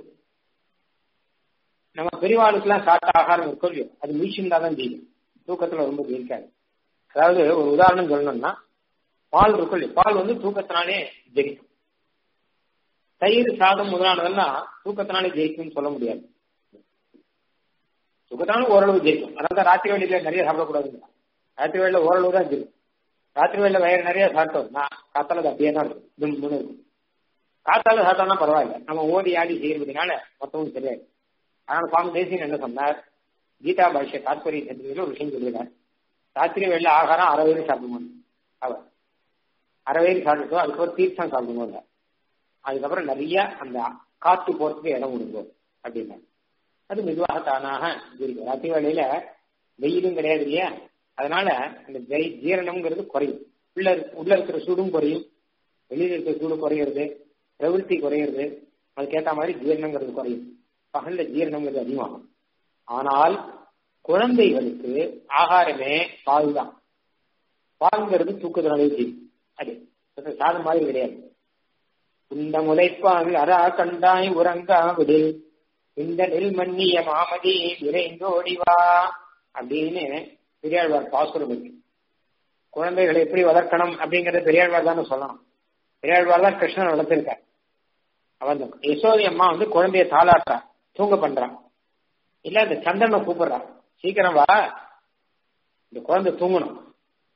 நம்ம பெரியவாளுக்கெல்லாம் சாப்பிட்ட ஆகாரம் இருக்கும் இல்லையோ அது மீசிந்தா தான் செய்யும் தூக்கத்துல ரொம்ப ஜெரிக்காது அதாவது ஒரு உதாரணம் சொல்லணும்னா பால் இருக்கும் இல்லையோ பால் வந்து தூக்கத்தினாலே ஜெரிக்கும் தயிர் சாதம் முதலானதெல்லாம் தூக்கத்தினாலே ஜெயிக்கும்னு சொல்ல முடியாது தூக்கத்தினாலும் ஓரளவு ஜெயிக்கும் அதனால தான் ராத்திரி வேலையில நிறைய சாப்பிடக்கூடாதுங்க ராத்திரி வேலையில ஓரளவு தான் ஜெயிக்கும் ராத்திரி வேலையில வயிறு நிறைய சாப்பிட்டோம்னா காத்தால அது அப்படியே தான் இருக்கும் தும்முன்னு இருக்கும் காத்தால சாப்பிட்டோம்னா பரவாயில்ல நம்ம ஓடி ஆடி செய்யறதுனால மொத்தமும் சரியாயிடும் அதனால சுவாமி தேசியன் என்ன சொன்னார் கீதா பாஷ்ய தாத்பரிய சந்திரியில் ஒரு விஷயம் சொல்லுகிறார் ராத்திரி வேலை ஆகாரம் அரை வயிறு சாப்பிடுவோம் அவர் அரை வயிறு சாப்பிட்டுட்டோம் அதுக்கப்புறம் தீர்த்தம் சாப்பிடுவோம் அதுக்கப்புறம் நிறைய அந்த காத்து போறதுக்கு இடம் கொடுக்கும் அப்படின்னா அது மெதுவாக தானாக இருக்கும் ராத்திரி வேலையில வெயிலும் கிடையாது இல்லையா அதனால அந்த ஜெய் ஜீரணம்ங்கிறது குறையும் உள்ள உள்ள இருக்கிற சூடும் குறையும் வெளியில இருக்கிற சூடு குறையிறது பிரவருத்தி குறையிறது அதுக்கேற்ற மாதிரி ஜீரணங்கிறது குறையும் பகல்ல ஜீரணங்கிறது அதிகமாகும் ஆனால் குழந்தைகளுக்கு ஆகாரமே பால் தான் பால்ங்கிறது தூக்கத்தினாலே செய்யும் அது சாதம் மாதிரி கிடையாது இந்த முளைப்பால் அரா கண்டாய் உறங்கா விடு இந்த நெல் மன்னிய மாமதி விரைந்தோடிவா அப்படின்னு பெரியாழ்வார் பாசுரம் இருக்கு குழந்தைகளை எப்படி வளர்க்கணும் அப்படிங்கறத பெரியாழ்வார் தானே சொல்லணும் பெரியாழ்வார் தான் கிருஷ்ணன் வளர்த்திருக்கார் அவன் யசோதி அம்மா வந்து குழந்தைய தாளாட்டுறா தூங்க பண்றான் இல்ல இந்த சந்திரனை கூப்பிடுறான் சீக்கிரம் வா இந்த குழந்தை தூங்கணும்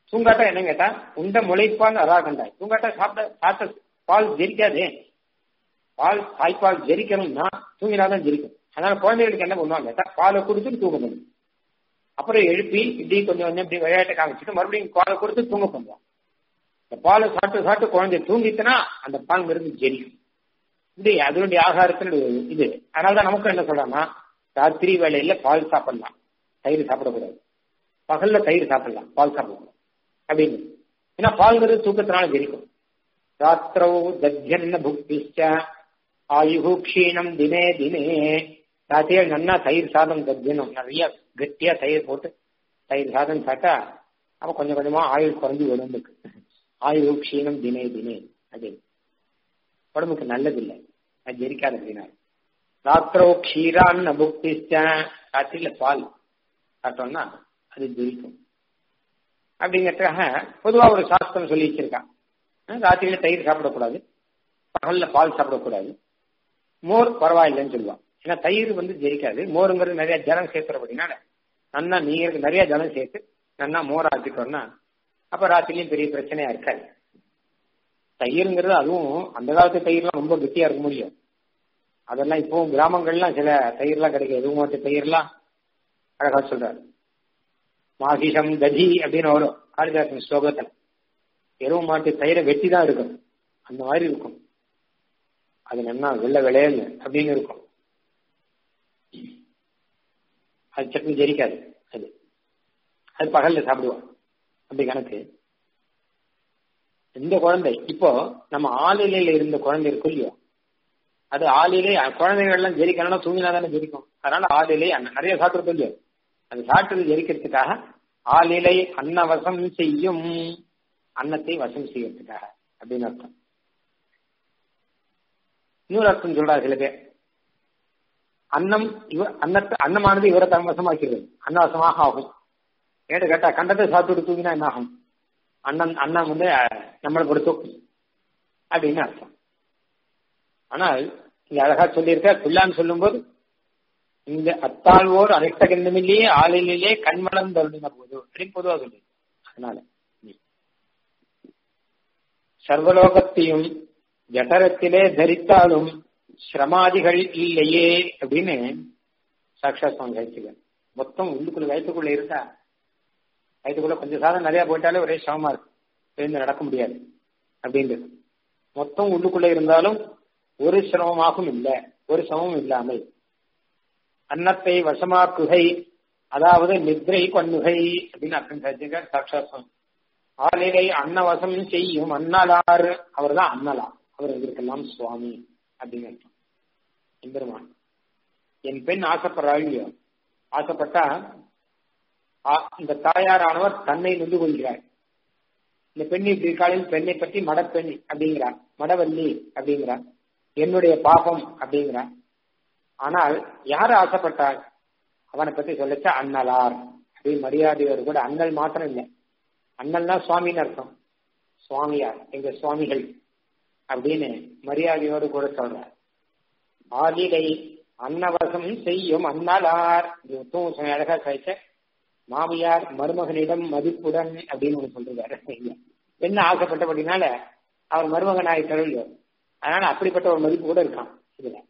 தூங்காட்டா என்ன கேட்டா உண்ட முளைப்பால் அரா கண்டாய் தூங்காட்டா சாப்பிட சாப்பிட்ட பால் ஜெரிக்காதே பால் தாய்ப்பால் ஜெரிக்கணும்னா தூங்கினாதான் ஜெரிக்கும் அதனால குழந்தைகளுக்கு என்ன பண்ணுவாங்க கேட்டா பாலை குடிச்சுட்டு தூங்க பண்ணும் அப்புறம் எழுப்பி இப்படி கொஞ்சம் கொஞ்சம் இப்படி விளையாட்டை காமிச்சிட்டு மறுபடியும் பாலை கொடுத்து தூங்க பண்ணுவான் இந்த பாலை சாப்பிட்டு சாப்பிட்டு குழந்தை தூங்கிட்டுனா அந்த பால் மருந்து ஜெரிக்கும் இப்படி அதனுடைய ஆகாரத்தில் இது அதனாலதான் நமக்கு என்ன சொல்றாங்கன்னா ராத்திரி வேலையில பால் சாப்பிடலாம் தயிர் சாப்பிடக்கூடாது பகல்ல தயிர் சாப்பிடலாம் பால் சாப்பிடக்கூடாது அப்படின்னு ஏன்னா பால்ங்கிறது தூக்கத்தினால ஜெரிக்கும் ராத்திரவு தத்தியன்ன புக்திஷ்ட ஆயுகு க்ஷீணம் தினே தினே ராத்திரியில் நன்னா தயிர் சாதம் தத்தியனும் நிறைய கட்டியா தயிர் போட்டு தயிர் சாதம் சாப்பிட்டா அப்ப கொஞ்சம் கொஞ்சமா ஆயுள் குறைஞ்சி உடம்புக்கு ஆயுகு க்ஷீணம் தினே தினே அப்படின்னு உடம்புக்கு நல்லதில்லை அது ஜெரிக்காது அப்படின்னா ராத்திரோ க்ஷீரான் புக்திஷ்ட ராத்திரியில பால் சாப்பிட்டோம்னா அது ஜெரிக்கும் அப்படிங்கிறதுக்காக பொதுவா ஒரு சாஸ்திரம் சொல்லி வச்சிருக்கான் ராத்திரியில தயிர் சாப்பிடக்கூடாது பகல்ல பால் சாப்பிடக்கூடாது மோர் பரவாயில்லைன்னு சொல்லுவான் ஏன்னா தயிர் வந்து ஜெயிக்காது மோருங்கிறது நிறைய ஜலம் சேர்த்துறபடினால நன்னா நீருக்கு நிறைய ஜலம் சேர்த்து நன்னா மோர் ஆக்கிட்டோம்னா அப்ப ராத்திரிலையும் பெரிய பிரச்சனையா இருக்காது தயிர்ங்கிறது அதுவும் அந்த காலத்து தயிர்லாம் ரொம்ப கெட்டியா இருக்க முடியும் அதெல்லாம் இப்போ கிராமங்கள்லாம் சில தயிர்லாம் கிடைக்கும் எதுவும் மாட்டு தயிர்லாம் அழகா சொல்றாரு மாகிஷம் ததி அப்படின்னு வரும் காளிதாசன் ஸ்லோகத்தில் எருவு மாட்டு தயிரை வெட்டி தான் இருக்கும் அந்த மாதிரி இருக்கும் அது நல்லா வெள்ள விளையல் அப்படின்னு இருக்கும் அது சட்னி ஜெரிக்காது அது அது பகல்ல சாப்பிடுவோம் அப்படி கணக்கு இந்த குழந்தை இப்போ நம்ம ஆளிலையில இருந்த குழந்தை இருக்கும் இல்லையோ அது ஆளிலே குழந்தைகள்லாம் ஜெரிக்கணும்னா தூங்கினா தானே ஜெரிக்கும் அதனால ஆளிலை நிறைய சாப்பிட்டு இல்லையோ அது சாப்பிட்டது ஜெரிக்கிறதுக்காக ஆளிலை அன்னவசம் செய்யும் அன்னத்தை வசம் செய்யறதுக்காக அப்படின்னு அர்த்தம் இன்னொரு அர்த்தம் சொல்றாரு சில பேர் அன்னம் இவ அன்னத்தை அன்னமானது இவரை தன் வசமாக்கிறது அன்னவசமாக ஆகும் ஏன்னு கேட்டா கண்டத்தை சாப்பிட்டு தூங்கினா என்ன ஆகும் அண்ணன் அண்ணன் வந்து நம்மளை கொடுத்து அப்படின்னு அர்த்தம் ஆனால் இங்க அழகா சொல்லியிருக்க பிள்ளான்னு சொல்லும்போது இந்த அத்தாழ்வோர் அனைத்தகந்தமில்லையே ஆளிலேயே கண்மலம் தருணின போது அப்படின்னு பொதுவா சொல்லி அதனால சர்வலோகத்தையும் ஜடரத்திலே தரித்தாலும் சிரமாதிகள் இல்லையே அப்படின்னு சாட்சா சுவாமி கழிச்சுக்க மொத்தம் உள்ளுக்குள்ள வயிற்றுக்குள்ள இருந்தா வயிற்றுக்குள்ள கொஞ்சம் சாதம் நிறைய போயிட்டாலே ஒரே சிரமமா இருக்கு எழுந்து நடக்க முடியாது அப்படின்றது மொத்தம் உள்ளுக்குள்ள இருந்தாலும் ஒரு சிரமமாகவும் இல்லை ஒரு சிரமமும் இல்லாமல் அன்னத்தை வசமாக்குகை அதாவது நித்ரை பண்ணுகை அப்படின்னு அர்த்தம் தெரிஞ்சுக்க சாட்சாத்மம் ஆளிலை அன்னவசம் செய்யும் அன்னலார் அவர் தான் அன்னலா அவர் இதற்கெல்லாம் சுவாமி அப்படின்னு அர்த்தம் எம்பெருமான் என் பெண் ஆசைப்படுறாள் இல்லையோ ஆசைப்பட்டா இந்த தாயாரானவர் தன்னை நொந்து கொள்கிறார் இந்த பெண் இப்படி காலையில் பெண்ணை பற்றி மடப்பெண் அப்படிங்கிறார் மடவல்லி அப்படிங்கிறார் என்னுடைய பாபம் அப்படிங்கிறார் ஆனால் யார் ஆசைப்பட்டார் அவனை பத்தி சொல்லச்சா அண்ணலார் அப்படின்னு மரியாதையோடு கூட அண்ணல் மாத்திரம் இல்லை அண்ணல்னா சுவாமின்னு அர்த்தம் சுவாமியார் எங்க சுவாமிகள் அப்படின்னு மரியாதையோடு கூட சொல்றார் ஆதிலை அன்னவசம் செய்யும் அண்ணலார் இது அழகா கழிச்ச மாமியார் மருமகனிடம் மதிப்புடன் அப்படின்னு ஒண்ணு சொல்றாரு என்ன ஆசைப்பட்டபடினால அவர் மருமகன் ஆயிட்டாரோ அதனால அப்படிப்பட்ட ஒரு மதிப்பு கூட இருக்கான் இதுல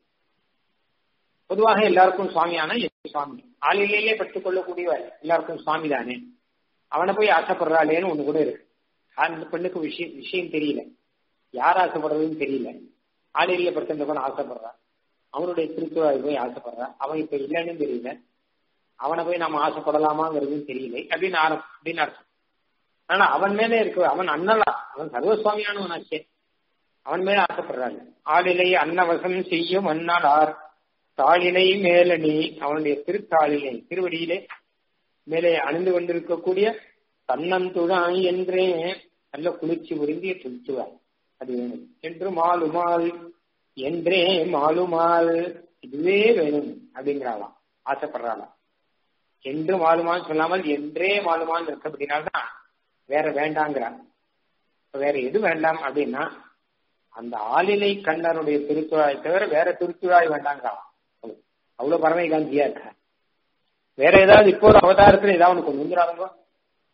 பொதுவாக எல்லாருக்கும் சுவாமியான சுவாமி ஆளிலேயே பட்டுக் கொள்ளக்கூடியவர் எல்லாருக்கும் சுவாமி தானே அவனை போய் ஆசைப்படுறாளேன்னு ஒண்ணு கூட இருக்கு அந்த பெண்ணுக்கு விஷயம் விஷயம் தெரியல யார் ஆசைப்படுறதுன்னு தெரியல ஆளிலேயே படுத்திருந்தவன் ஆசைப்படுறான் அவனுடைய திருத்துவாய் போய் ஆசைப்படுறான் அவன் இப்ப இல்லைன்னு தெரியல அவனை போய் நாம ஆசைப்படலாமாங்கிறதும் தெரியல அப்படின்னு ஆரம்பம் அப்படின்னு அர்த்தம் ஆனா அவன் மேலே இருக்க அவன் அண்ணலா அவன் சர்வசுவாமியானவன் ஆச்சே அவன் மேல ஆசைப்படுறாங்க ஆளிலை அன்னவசம் செய்யும் அண்ணலார் தாளிலை மேலணி அவனுடைய திருத்தாளிலை திருவடியிலே மேலே அணிந்து கொண்டிருக்கக்கூடிய தன்னந்துழாய் என்றே நல்ல குளிர்ச்சி உறிந்திய துளுத்துவாய் அது வேணும் என்று மாலுமால் என்றே மாலுமால் இதுவே வேணும் அப்படிங்கிறாளாம் ஆசைப்படுறாளாம் என்று மாலுமான்னு சொல்லாமல் என்றே மாலுமான்னு இருக்க அப்படின்னால்தான் வேற வேண்டாங்கிறான் வேற எது வேண்டாம் அப்படின்னா அந்த ஆளிலை கண்ணனுடைய திருத்துழாய் தவிர வேற திருத்துழாய் வேண்டாங்கிறான் அவ்வளவு பரமை காந்தியா இருக்க வேற ஏதாவது இப்போ ஒரு அவதாரத்துல ஏதாவது ஒண்ணு கொண்டு வந்துடாதோ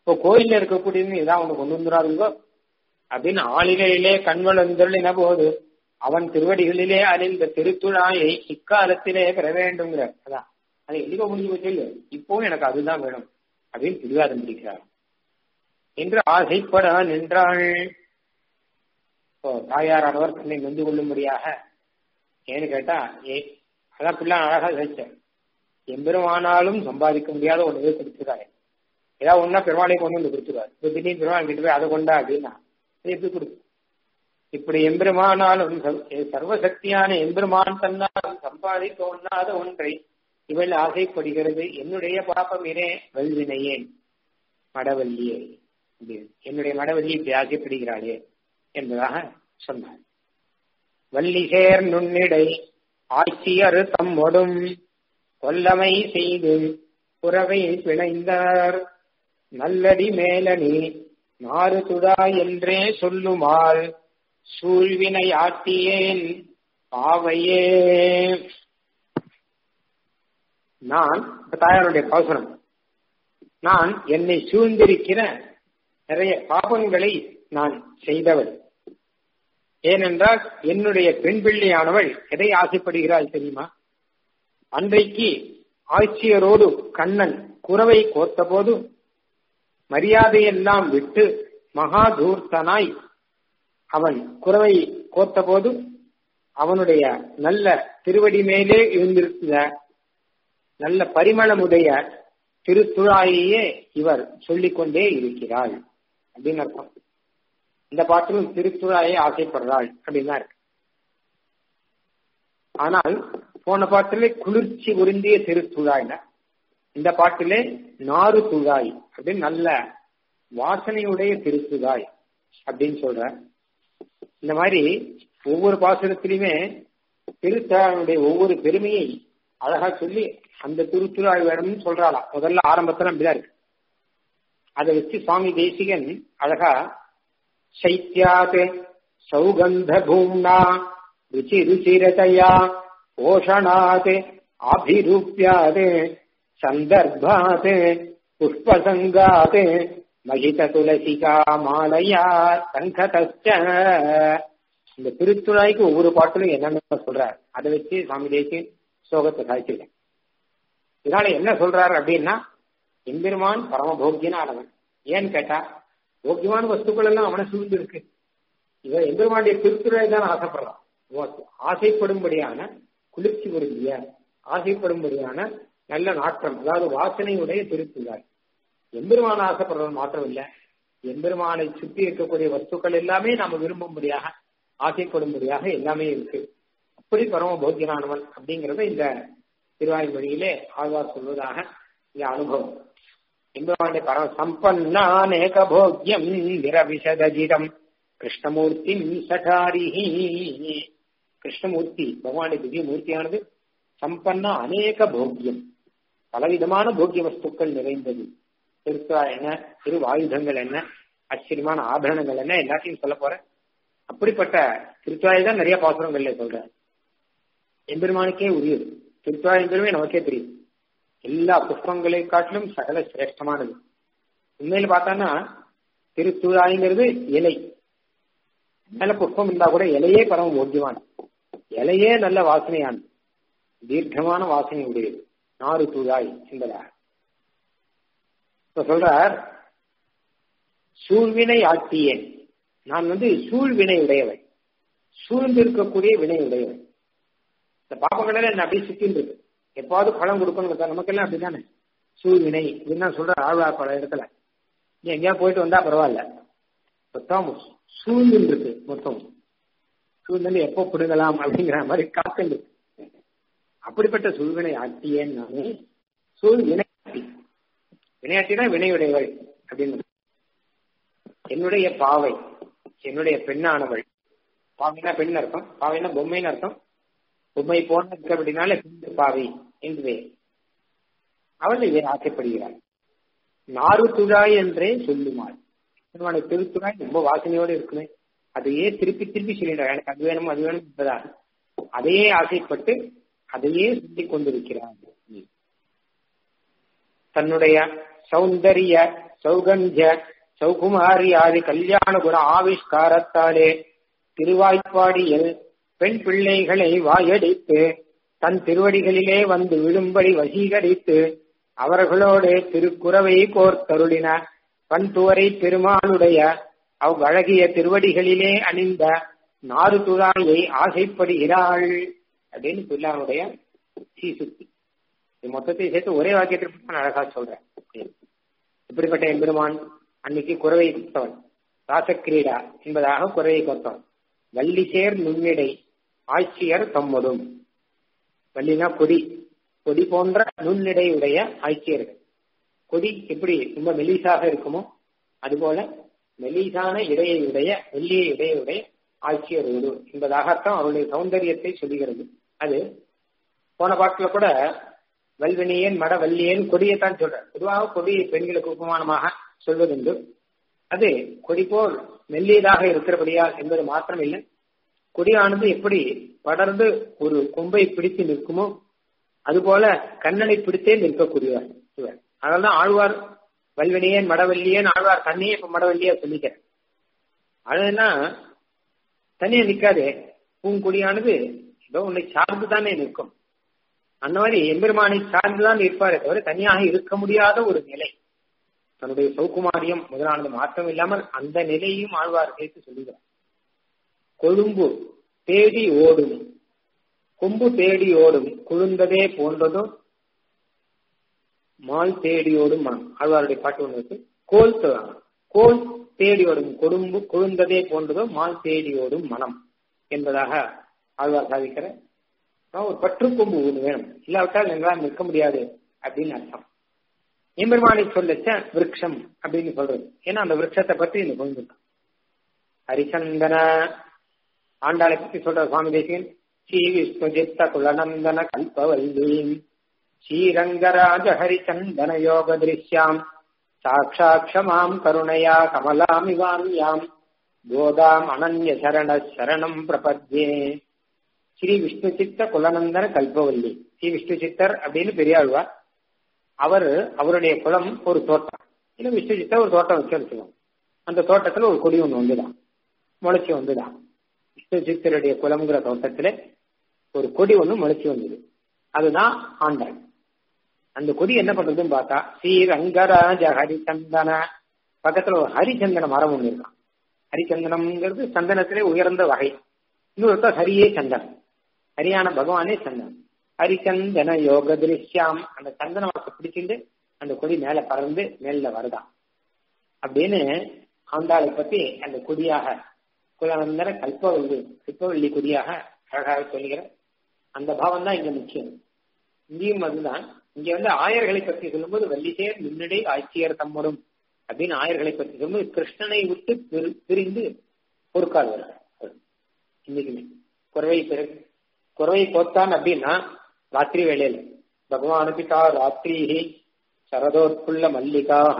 இப்போ கோயில்ல இருக்கக்கூடியது இதான் அவனுக்கு கொண்டு வந்துடாதுங்கோ அப்படின்னு ஆளிலையிலே கண்வளந்தருளின போது அவன் திருவடிகளிலே அணிந்த திருத்துழாயை இக்காலத்திலே பெற வேண்டுங்கிற அதான் அது எதுக்க முடிஞ்சு போச்சு இல்லையோ இப்பவும் எனக்கு அதுதான் வேணும் அப்படின்னு பிடிவாதம் பிடிக்கிறார் என்று ஆசைப்பட நின்றாள் இப்போ தாயாரானவர் தன்னை நொந்து கொள்ளும்படியாக ஏன்னு கேட்டா ஏ அதான் பிள்ளை அழகா வச்சேன் எம்பெருமானாலும் சம்பாதிக்க முடியாத ஒண்ணு கொடுத்துருக்காரு ஏதாவது ஒன்னா பெருமாளை கொண்டு வந்து கொடுத்துருவாரு இப்போ திடீர்னு பெருமாள் கிட்ட போய் அதை கொண்டா அப்படின்னா அது எப்படி கொடுக்கும் இப்படி எம்பெருமானாலும் சர்வசக்தியான எம்பெருமான் தன்னால் சம்பாதிக்க ஒண்ணாத ஒன்றை இவள் ஆசைப்படுகிறது என்னுடைய பாப்பம் இரே வல்வினையேன் மடவல்லியே என்னுடைய மடவல்லி இப்படி ஆசைப்படுகிறாளே என்பதாக சொன்னார் வள்ளிசேர் நுண்ணிடை ஆட்சியர் தம்மொடும் கொல்லமை செய்து புறவை பிணைந்தார் நல்லடி மேலனி நாறு துடா என்றே சொல்லுமாள் சூழ்வினை ஆட்டியேன் பாவையே நான் தாயாருடைய பாசுரம் நான் என்னை சூழ்ந்திருக்கிற நிறைய பாபங்களை நான் செய்தவள் ஏனென்றால் என்னுடைய பெண் பிள்ளையானவள் எதை ஆசைப்படுகிறாள் தெரியுமா அன்றைக்கு ஆட்சியரோடு கண்ணன் குறவை கோர்த்த போது மரியாதையெல்லாம் விட்டு மகாதூர்த்தனாய் அவன் குறவை கோர்த்த போது அவனுடைய நல்ல திருவடி மேலே இருந்திருந்த நல்ல பரிமளமுடைய திருத்துழாயையே இவர் சொல்லிக்கொண்டே இருக்கிறாள் அப்படின்னு அர்த்தம் இந்த பாட்டிலும் திருத்துழாயை ஆசைப்படுறாள் அப்படின்னு தான் இருக்கு ஆனால் போன பாட்டிலே குளிர்ச்சி உறிந்திய திருத்துழாய்னா இந்த பாட்டிலே நாறு துழாய் அப்படின்னு நல்ல வாசனையுடைய திருத்துழாய் அப்படின்னு சொல்ற இந்த மாதிரி ஒவ்வொரு பாசுரத்திலுமே திருத்தாளுடைய ஒவ்வொரு பெருமையை அழகா சொல்லி அந்த திருத்துழாய் வேணும்னு சொல்றாளாம் முதல்ல ஆரம்பத்துல அப்படிதான் இருக்கு அதை வச்சு சுவாமி தேசிகன் அழகா சைத்தியாத் சௌகந்த பூம்னா ருச்சி ருச்சிரதையா போஷணாத் அபிரூப்யாத் சந்தர்ப்பாத் புஷ்பசங்காத் மகித துளசிகா மாலையா சங்கதச்ச இந்த திருத்துழாய்க்கு ஒவ்வொரு பாட்டிலும் என்னென்ன சொல்றார் அதை வச்சு சுவாமி தேசியன் ஸ்லோகத்தை சாய்ச்சிருக்கேன் இதனால என்ன சொல்றாரு அப்படின்னா எம்பெருமான் பரமபோக்கியனானவன் ஏன்னு கேட்டா போக்கியமான வஸ்துக்கள் எல்லாம் அவனை சூழ்ந்து இருக்கு இவன் எம்பெருமானுடைய திருத்துறை தான் ஆசைப்படுறான் ஆசைப்படும்படியான குளிர்ச்சி பொருந்திய ஆசைப்படும்படியான நல்ல நாட்டம் அதாவது வாசனையுடைய திருத்துறாய் எம்பெருமான ஆசைப்படுறது மாத்திரம் இல்ல எம்பெருமானை சுற்றி இருக்கக்கூடிய வஸ்துக்கள் எல்லாமே நாம விரும்பும்படியாக ஆசைப்படும்படியாக எல்லாமே இருக்கு அப்படி பரம போக்கியனானவன் அப்படிங்கறத இந்த திருவாய்மொழியிலே ஆழ்வார் சொல்வதாக இந்த அனுபவம் எம்பெருமானுடைய பரம சம்பன்னானேக போக்கியம் நிரவிசதஜிதம் கிருஷ்ணமூர்த்தி சட்டாரிஹி கிருஷ்ணமூர்த்தி பகவானுடைய திவ்ய மூர்த்தியானது சம்பன்னா அநேக போக்கியம் பலவிதமான போக்கிய வஸ்துக்கள் நிறைந்தது திருத்தா என்ன திருவாயுதங்கள் என்ன ஆச்சரியமான ஆபரணங்கள் என்ன எல்லாத்தையும் சொல்ல போற அப்படிப்பட்ட திருத்தாய் தான் நிறைய பாசுரங்கள்ல சொல்ற எம்பெருமானுக்கே உரியது திருத்தாய் என்பதுமே நமக்கே தெரியும் எல்லா புஷ்பங்களை காட்டிலும் சகல சிரேஷ்டமானது உண்மையில பார்த்தான்னா திருத்துழாய்ங்கிறது இலை மேல புஷ்பம் இருந்தா கூட இலையே பரம போக்கியமான இலையே நல்ல வாசனையானது தீர்க்கமான வாசனை உடையது நாறு தூழாய் என்பதாக இப்ப சொல்றார் சூழ்வினை ஆட்டியேன் நான் வந்து சூழ்வினை உடையவன் சூழ்ந்து இருக்கக்கூடிய வினை உடையவன் இந்த பாப்பங்கள் என்ன அப்படியே சுத்தின்னு இருக்கு எப்பாவது பழம் கொடுக்கணும் நமக்கெல்லாம் அப்படிதானே சூழ்வினை இதுதான் சொல்ற ஆழ்வார் பல இடத்துல நீ எங்கேயா போயிட்டு வந்தா பரவாயில்ல மொத்தம் சூழ்ந்து இருக்கு மொத்தம் சூழ்ந்து எப்போ பிடுங்கலாம் அப்படிங்கிற மாதிரி காத்துண்டு அப்படிப்பட்ட சூழ்வினை ஆட்டியேன் நானே சூழ் வினையாட்டி வினையாட்டினா வினையுடையவள் அப்படின்னு என்னுடைய பாவை என்னுடைய பெண்ணானவள் பாவைனா பெண் அர்த்தம் பாவைனா பொம்மைன்னு அர்த்தம் பொம்மை போன இருக்க அப்படின்னால பெண் பாவை என்று அவள் இதை ஆசைப்படுகிறாள் நாறு துழாய் என்றே சொல்லுமாள் பெருமானை திருத்துழாய் ரொம்ப வாசனையோடு இருக்குமே அதையே திருப்பி திருப்பி சொல்லிடுறாள் எனக்கு அது வேணும் அது வேணும் என்பதாக அதையே ஆசைப்பட்டு அதையே சொல்லிக் கொண்டிருக்கிறார் தன்னுடைய சௌந்தரிய சௌகந்திய சௌகுமாரி ஆதி கல்யாண குண ஆவிஷ்காரத்தாலே திருவாய்ப்பாடியில் பெண் பிள்ளைகளை வாயடித்து தன் திருவடிகளிலே வந்து விழும்படி வசீகரித்து அவர்களோடு திருக்குறவை கோர்த்தருளின பண்துவரை பெருமாளுடைய அவ்வழகிய திருவடிகளிலே அணிந்த நாறு துழாயை ஆசைப்படுகிறாள் அப்படின்னு பிள்ளானுடைய சீசுத்தி இது மொத்தத்தை சேர்த்து ஒரே வாக்கியத்திற்கு நான் அழகா சொல்றேன் இப்படிப்பட்ட எம்பெருமான் அன்னைக்கு குறவை கொடுத்தவன் ராசக்கிரீடா என்பதாக குறவை கொடுத்தவன் வள்ளிசேர் நுண்ணிடை ஆட்சியர் தம்மொடும் வள்ளினா கொடி கொடி போன்ற நுண்ணிடையுடைய ஆட்சியர்கள் கொடி எப்படி ரொம்ப மெலிசாக இருக்குமோ அதுபோல மெலிசான இடையுடைய வெள்ளிய இடையுடைய ஆட்சியரோடு என்பதாகத்தான் அவருடைய சௌந்தரியத்தை சொல்லுகிறது அது போன பாட்டுல கூட வல்வினியன் மட வல்லியன் கொடியைத்தான் சொல்ற பொதுவாக கொடி பெண்களுக்கு உபமானமாக சொல்வதுண்டு அது கொடி போல் மெல்லியதாக இருக்கிறபடியால் என்பது மாத்திரம் இல்லை கொடியானது எப்படி படர்ந்து ஒரு கொம்பை பிடித்து நிற்குமோ அதுபோல கண்ணனை பிடித்தே நிற்கக்கூடியவர் இவர் அதனால்தான் ஆழ்வார் வல்வினியன் மடவல்லியன் ஆழ்வார் தண்ணியே இப்ப மடவல்லியா சொல்லிக்கிறேன் அதுனா தனியா நிக்காதே பூங்கொடியானது ஏதோ உன்னை சார்ந்து தானே நிற்கும் அந்த மாதிரி எம்பெருமானை சார்ந்துதான் இருப்பாரே தவிர தனியாக இருக்க முடியாத ஒரு நிலை தன்னுடைய சௌகுமாரியம் முதலானது மாற்றம் இல்லாமல் அந்த நிலையும் ஆழ்வார் சேர்த்து சொல்லுகிறார் கொழும்பு தேடி ஓடும் கொம்பு தேடி ஓடும் குழுந்ததே போன்றதும் மால் தேடி ஓடும் மனம் ஆழ்வாருடைய பாட்டு ஒன்று இருக்கு கோல் கோல் தேடி ஓடும் கொடும்பு கொழுந்ததே போன்றதும் மால் தேடி ஓடும் மனம் என்பதாக ஆழ்வார் சாதிக்கிற ஒரு பற்றுக்கொம்பு ஒன்று வேணும் இல்லாவிட்டால் எங்களால் நிற்க முடியாது அப்படின்னு அர்த்தம் எம்பெருமானை சொல்லச்ச விரக்ஷம் அப்படின்னு சொல்றது ஏன்னா அந்த விரக்ஷத்தை பற்றி இந்த புரிஞ்சுக்கலாம் ஹரிச்சந்தன ஆண்டாளை பற்றி சொல்ற சுவாமி தேசியன் ஸ்ரீ விஷ்ணு சித்த குலநந்தன கல்பவல்லீம் ஸ்ரீரங்கராஜ ஹரிச்சந்தன யோக திருஷ்யாம் சாட்சாட்சமாம் கருணையா கமலாமிவான்யாம் கோதாம் அனன்ய சரண சரணம் பிரபத்யே ஸ்ரீ விஷ்ணு சித்த குலநந்தன கல்பவல்லி ஸ்ரீ விஷ்ணு சித்தர் அப்படின்னு பெரியாழ்வார் அவர் அவருடைய குலம் ஒரு தோட்டம் இல்ல விஷ்ணு சித்தர் ஒரு தோட்டம் வச்சு வச்சுக்கோங்க அந்த தோட்டத்துல ஒரு கொடி ஒண்ணு வந்துதான் முளைச்சி வந்துதான் விஷ்ணு சித்தருடைய குலம்ங்கிற தோட்டத்துல ஒரு கொடி ஒண்ணு முளைச்சி வந்தது அதுதான் ஆண்டாள் அந்த கொடி என்ன பண்றதுன்னு பார்த்தா ஸ்ரீரங்கராஜ ஹரிச்சந்தன பக்கத்துல ஒரு ஹரிச்சந்தன மரம் ஒண்ணு இருக்கான் ஹரிச்சந்தனம்ங்கிறது சந்தனத்திலே உயர்ந்த வகை இன்னொருத்தர் ஹரியே சந்தனம் ஹரியான பகவானே சந்தனம் ஹரிச்சந்தன யோக திருஷ்யாம் அந்த சந்தன மரத்தை பிடிச்சிட்டு அந்த கொடி மேல பறந்து மேல வருதான் அப்படின்னு ஆண்டாளை பத்தி அந்த கொடியாக குலவந்தன கல்பவல்லி கல்பவல்லி கொடியாக அழகாக சொல்லுகிற அந்த பாவம் தான் இங்க முக்கியம் இங்கேயும் அதுதான் இங்க வந்து ஆயர்களை பற்றி சொல்லும்போது வள்ளிசேர் முன்னடை ஆட்சியர் தம்மரும் அப்படின்னு ஆயர்களை பற்றி சொல்லும்போது கிருஷ்ணனை விட்டு பிரிந்து பொறுக்கால் வர்றார் இன்னைக்குமே குறவை பிறகு குறவை போத்தான் அப்படின்னா ராத்திரி வேளையில பகவானுபிதா ராத்திரி சரதோத்புல்ல மல்லிகாக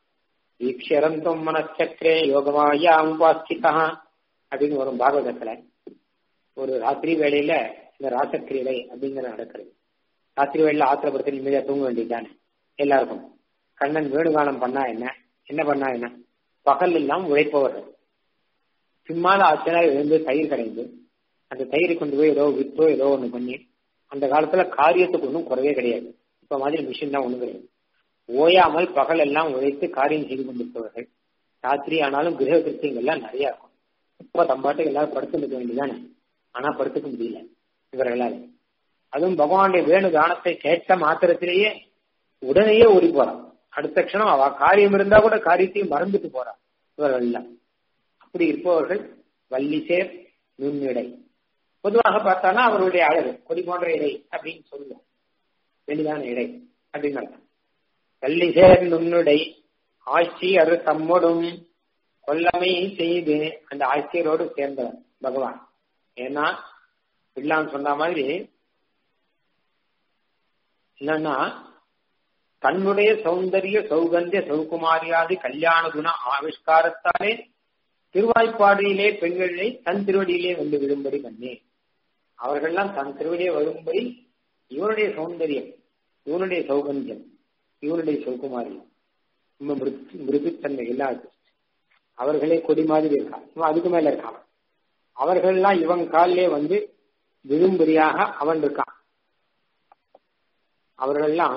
ஈக்ஷரந்தம் மனச்சக்கரே யோகமாயாம் உபாஸ்திகா அப்படின்னு வரும் பாகவதத்துல ஒரு ராத்திரி வேளையில இந்த ராசக்கிரீடை அப்படிங்கிற நடக்கிறது ராத்திரி வேளையில ஆத்திரப்படுத்தி நிம்மதியா தூங்க வேண்டியதுதானே எல்லாருக்கும் கண்ணன் வேணுகானம் பண்ணா என்ன என்ன பண்ணா என்ன பகல் எல்லாம் உழைப்பவர்கள் சும்மால ஆச்சரா எழுந்து தயிர் கடைந்து அந்த தயிரை கொண்டு போய் ஏதோ வித்தோ ஏதோ ஒண்ணு பண்ணி அந்த காலத்துல காரியத்துக்கு ஒன்றும் குறைவே கிடையாது இப்ப மாதிரி மிஷின் தான் ஒண்ணும் கிடையாது ஓயாமல் பகல் எல்லாம் உழைத்து காரியம் செய்து கொண்டிருப்பவர்கள் ராத்திரி ஆனாலும் கிரக கிருத்தியங்கள்லாம் நிறைய இருக்கும் இப்ப தம்பாட்டுக்கு எல்லாரும் படுத்து நிற்க வேண்டியதானே ஆனா படுத்துக்க முடியல இவர்களால் அதுவும் பகவானுடைய வேணு தானத்தை கேட்ட மாத்திரத்திலேயே உடனேயே ஓடி போறான் அடுத்த க்ஷணம் அவ காரியம் இருந்தா கூட காரியத்தையும் மறந்துட்டு போறான் இவர்கள் எல்லாம் அப்படி இருப்பவர்கள் வள்ளிசேர் நுண்ணிடை பொதுவாக பார்த்தானா அவருடைய அழகு கொடி போன்ற இடை அப்படின்னு சொல்லுவோம் வெளிதான இடை அப்படின்னு அர்த்தம் வள்ளிசேர் நுண்ணுடை ஆட்சியர் தம்மோடும் கொல்லமை செய்து அந்த ஆட்சியரோடு சேர்ந்தவர் பகவான் ஏன்னா பிள்ளான் சொன்ன மாதிரி என்னன்னா தன்னுடைய சௌந்தரிய சௌகந்திய சௌகுமாரியாதி கல்யாண குண ஆவிஷ்காரத்தாலே திருவாய்ப்பாடியிலே பெண்களை தன் திருவடியிலே வந்து விழும்படி பண்ணேன் அவர்கள்லாம் தன் திருவடியை வரும்படி இவனுடைய சௌந்தரியம் இவனுடைய சௌகந்தியம் இவனுடைய சௌகுமாரியம் ரொம்ப மிருது மிருதுத்தன்மை இல்லாது அவர்களே கொடி மாதிரி இருக்கான் இவன் அதுக்கு மேல இருக்கான் அவர்கள்லாம் இவன் காலிலே வந்து விழும்படியாக அவன் இருக்கான் அவர்கள்லாம்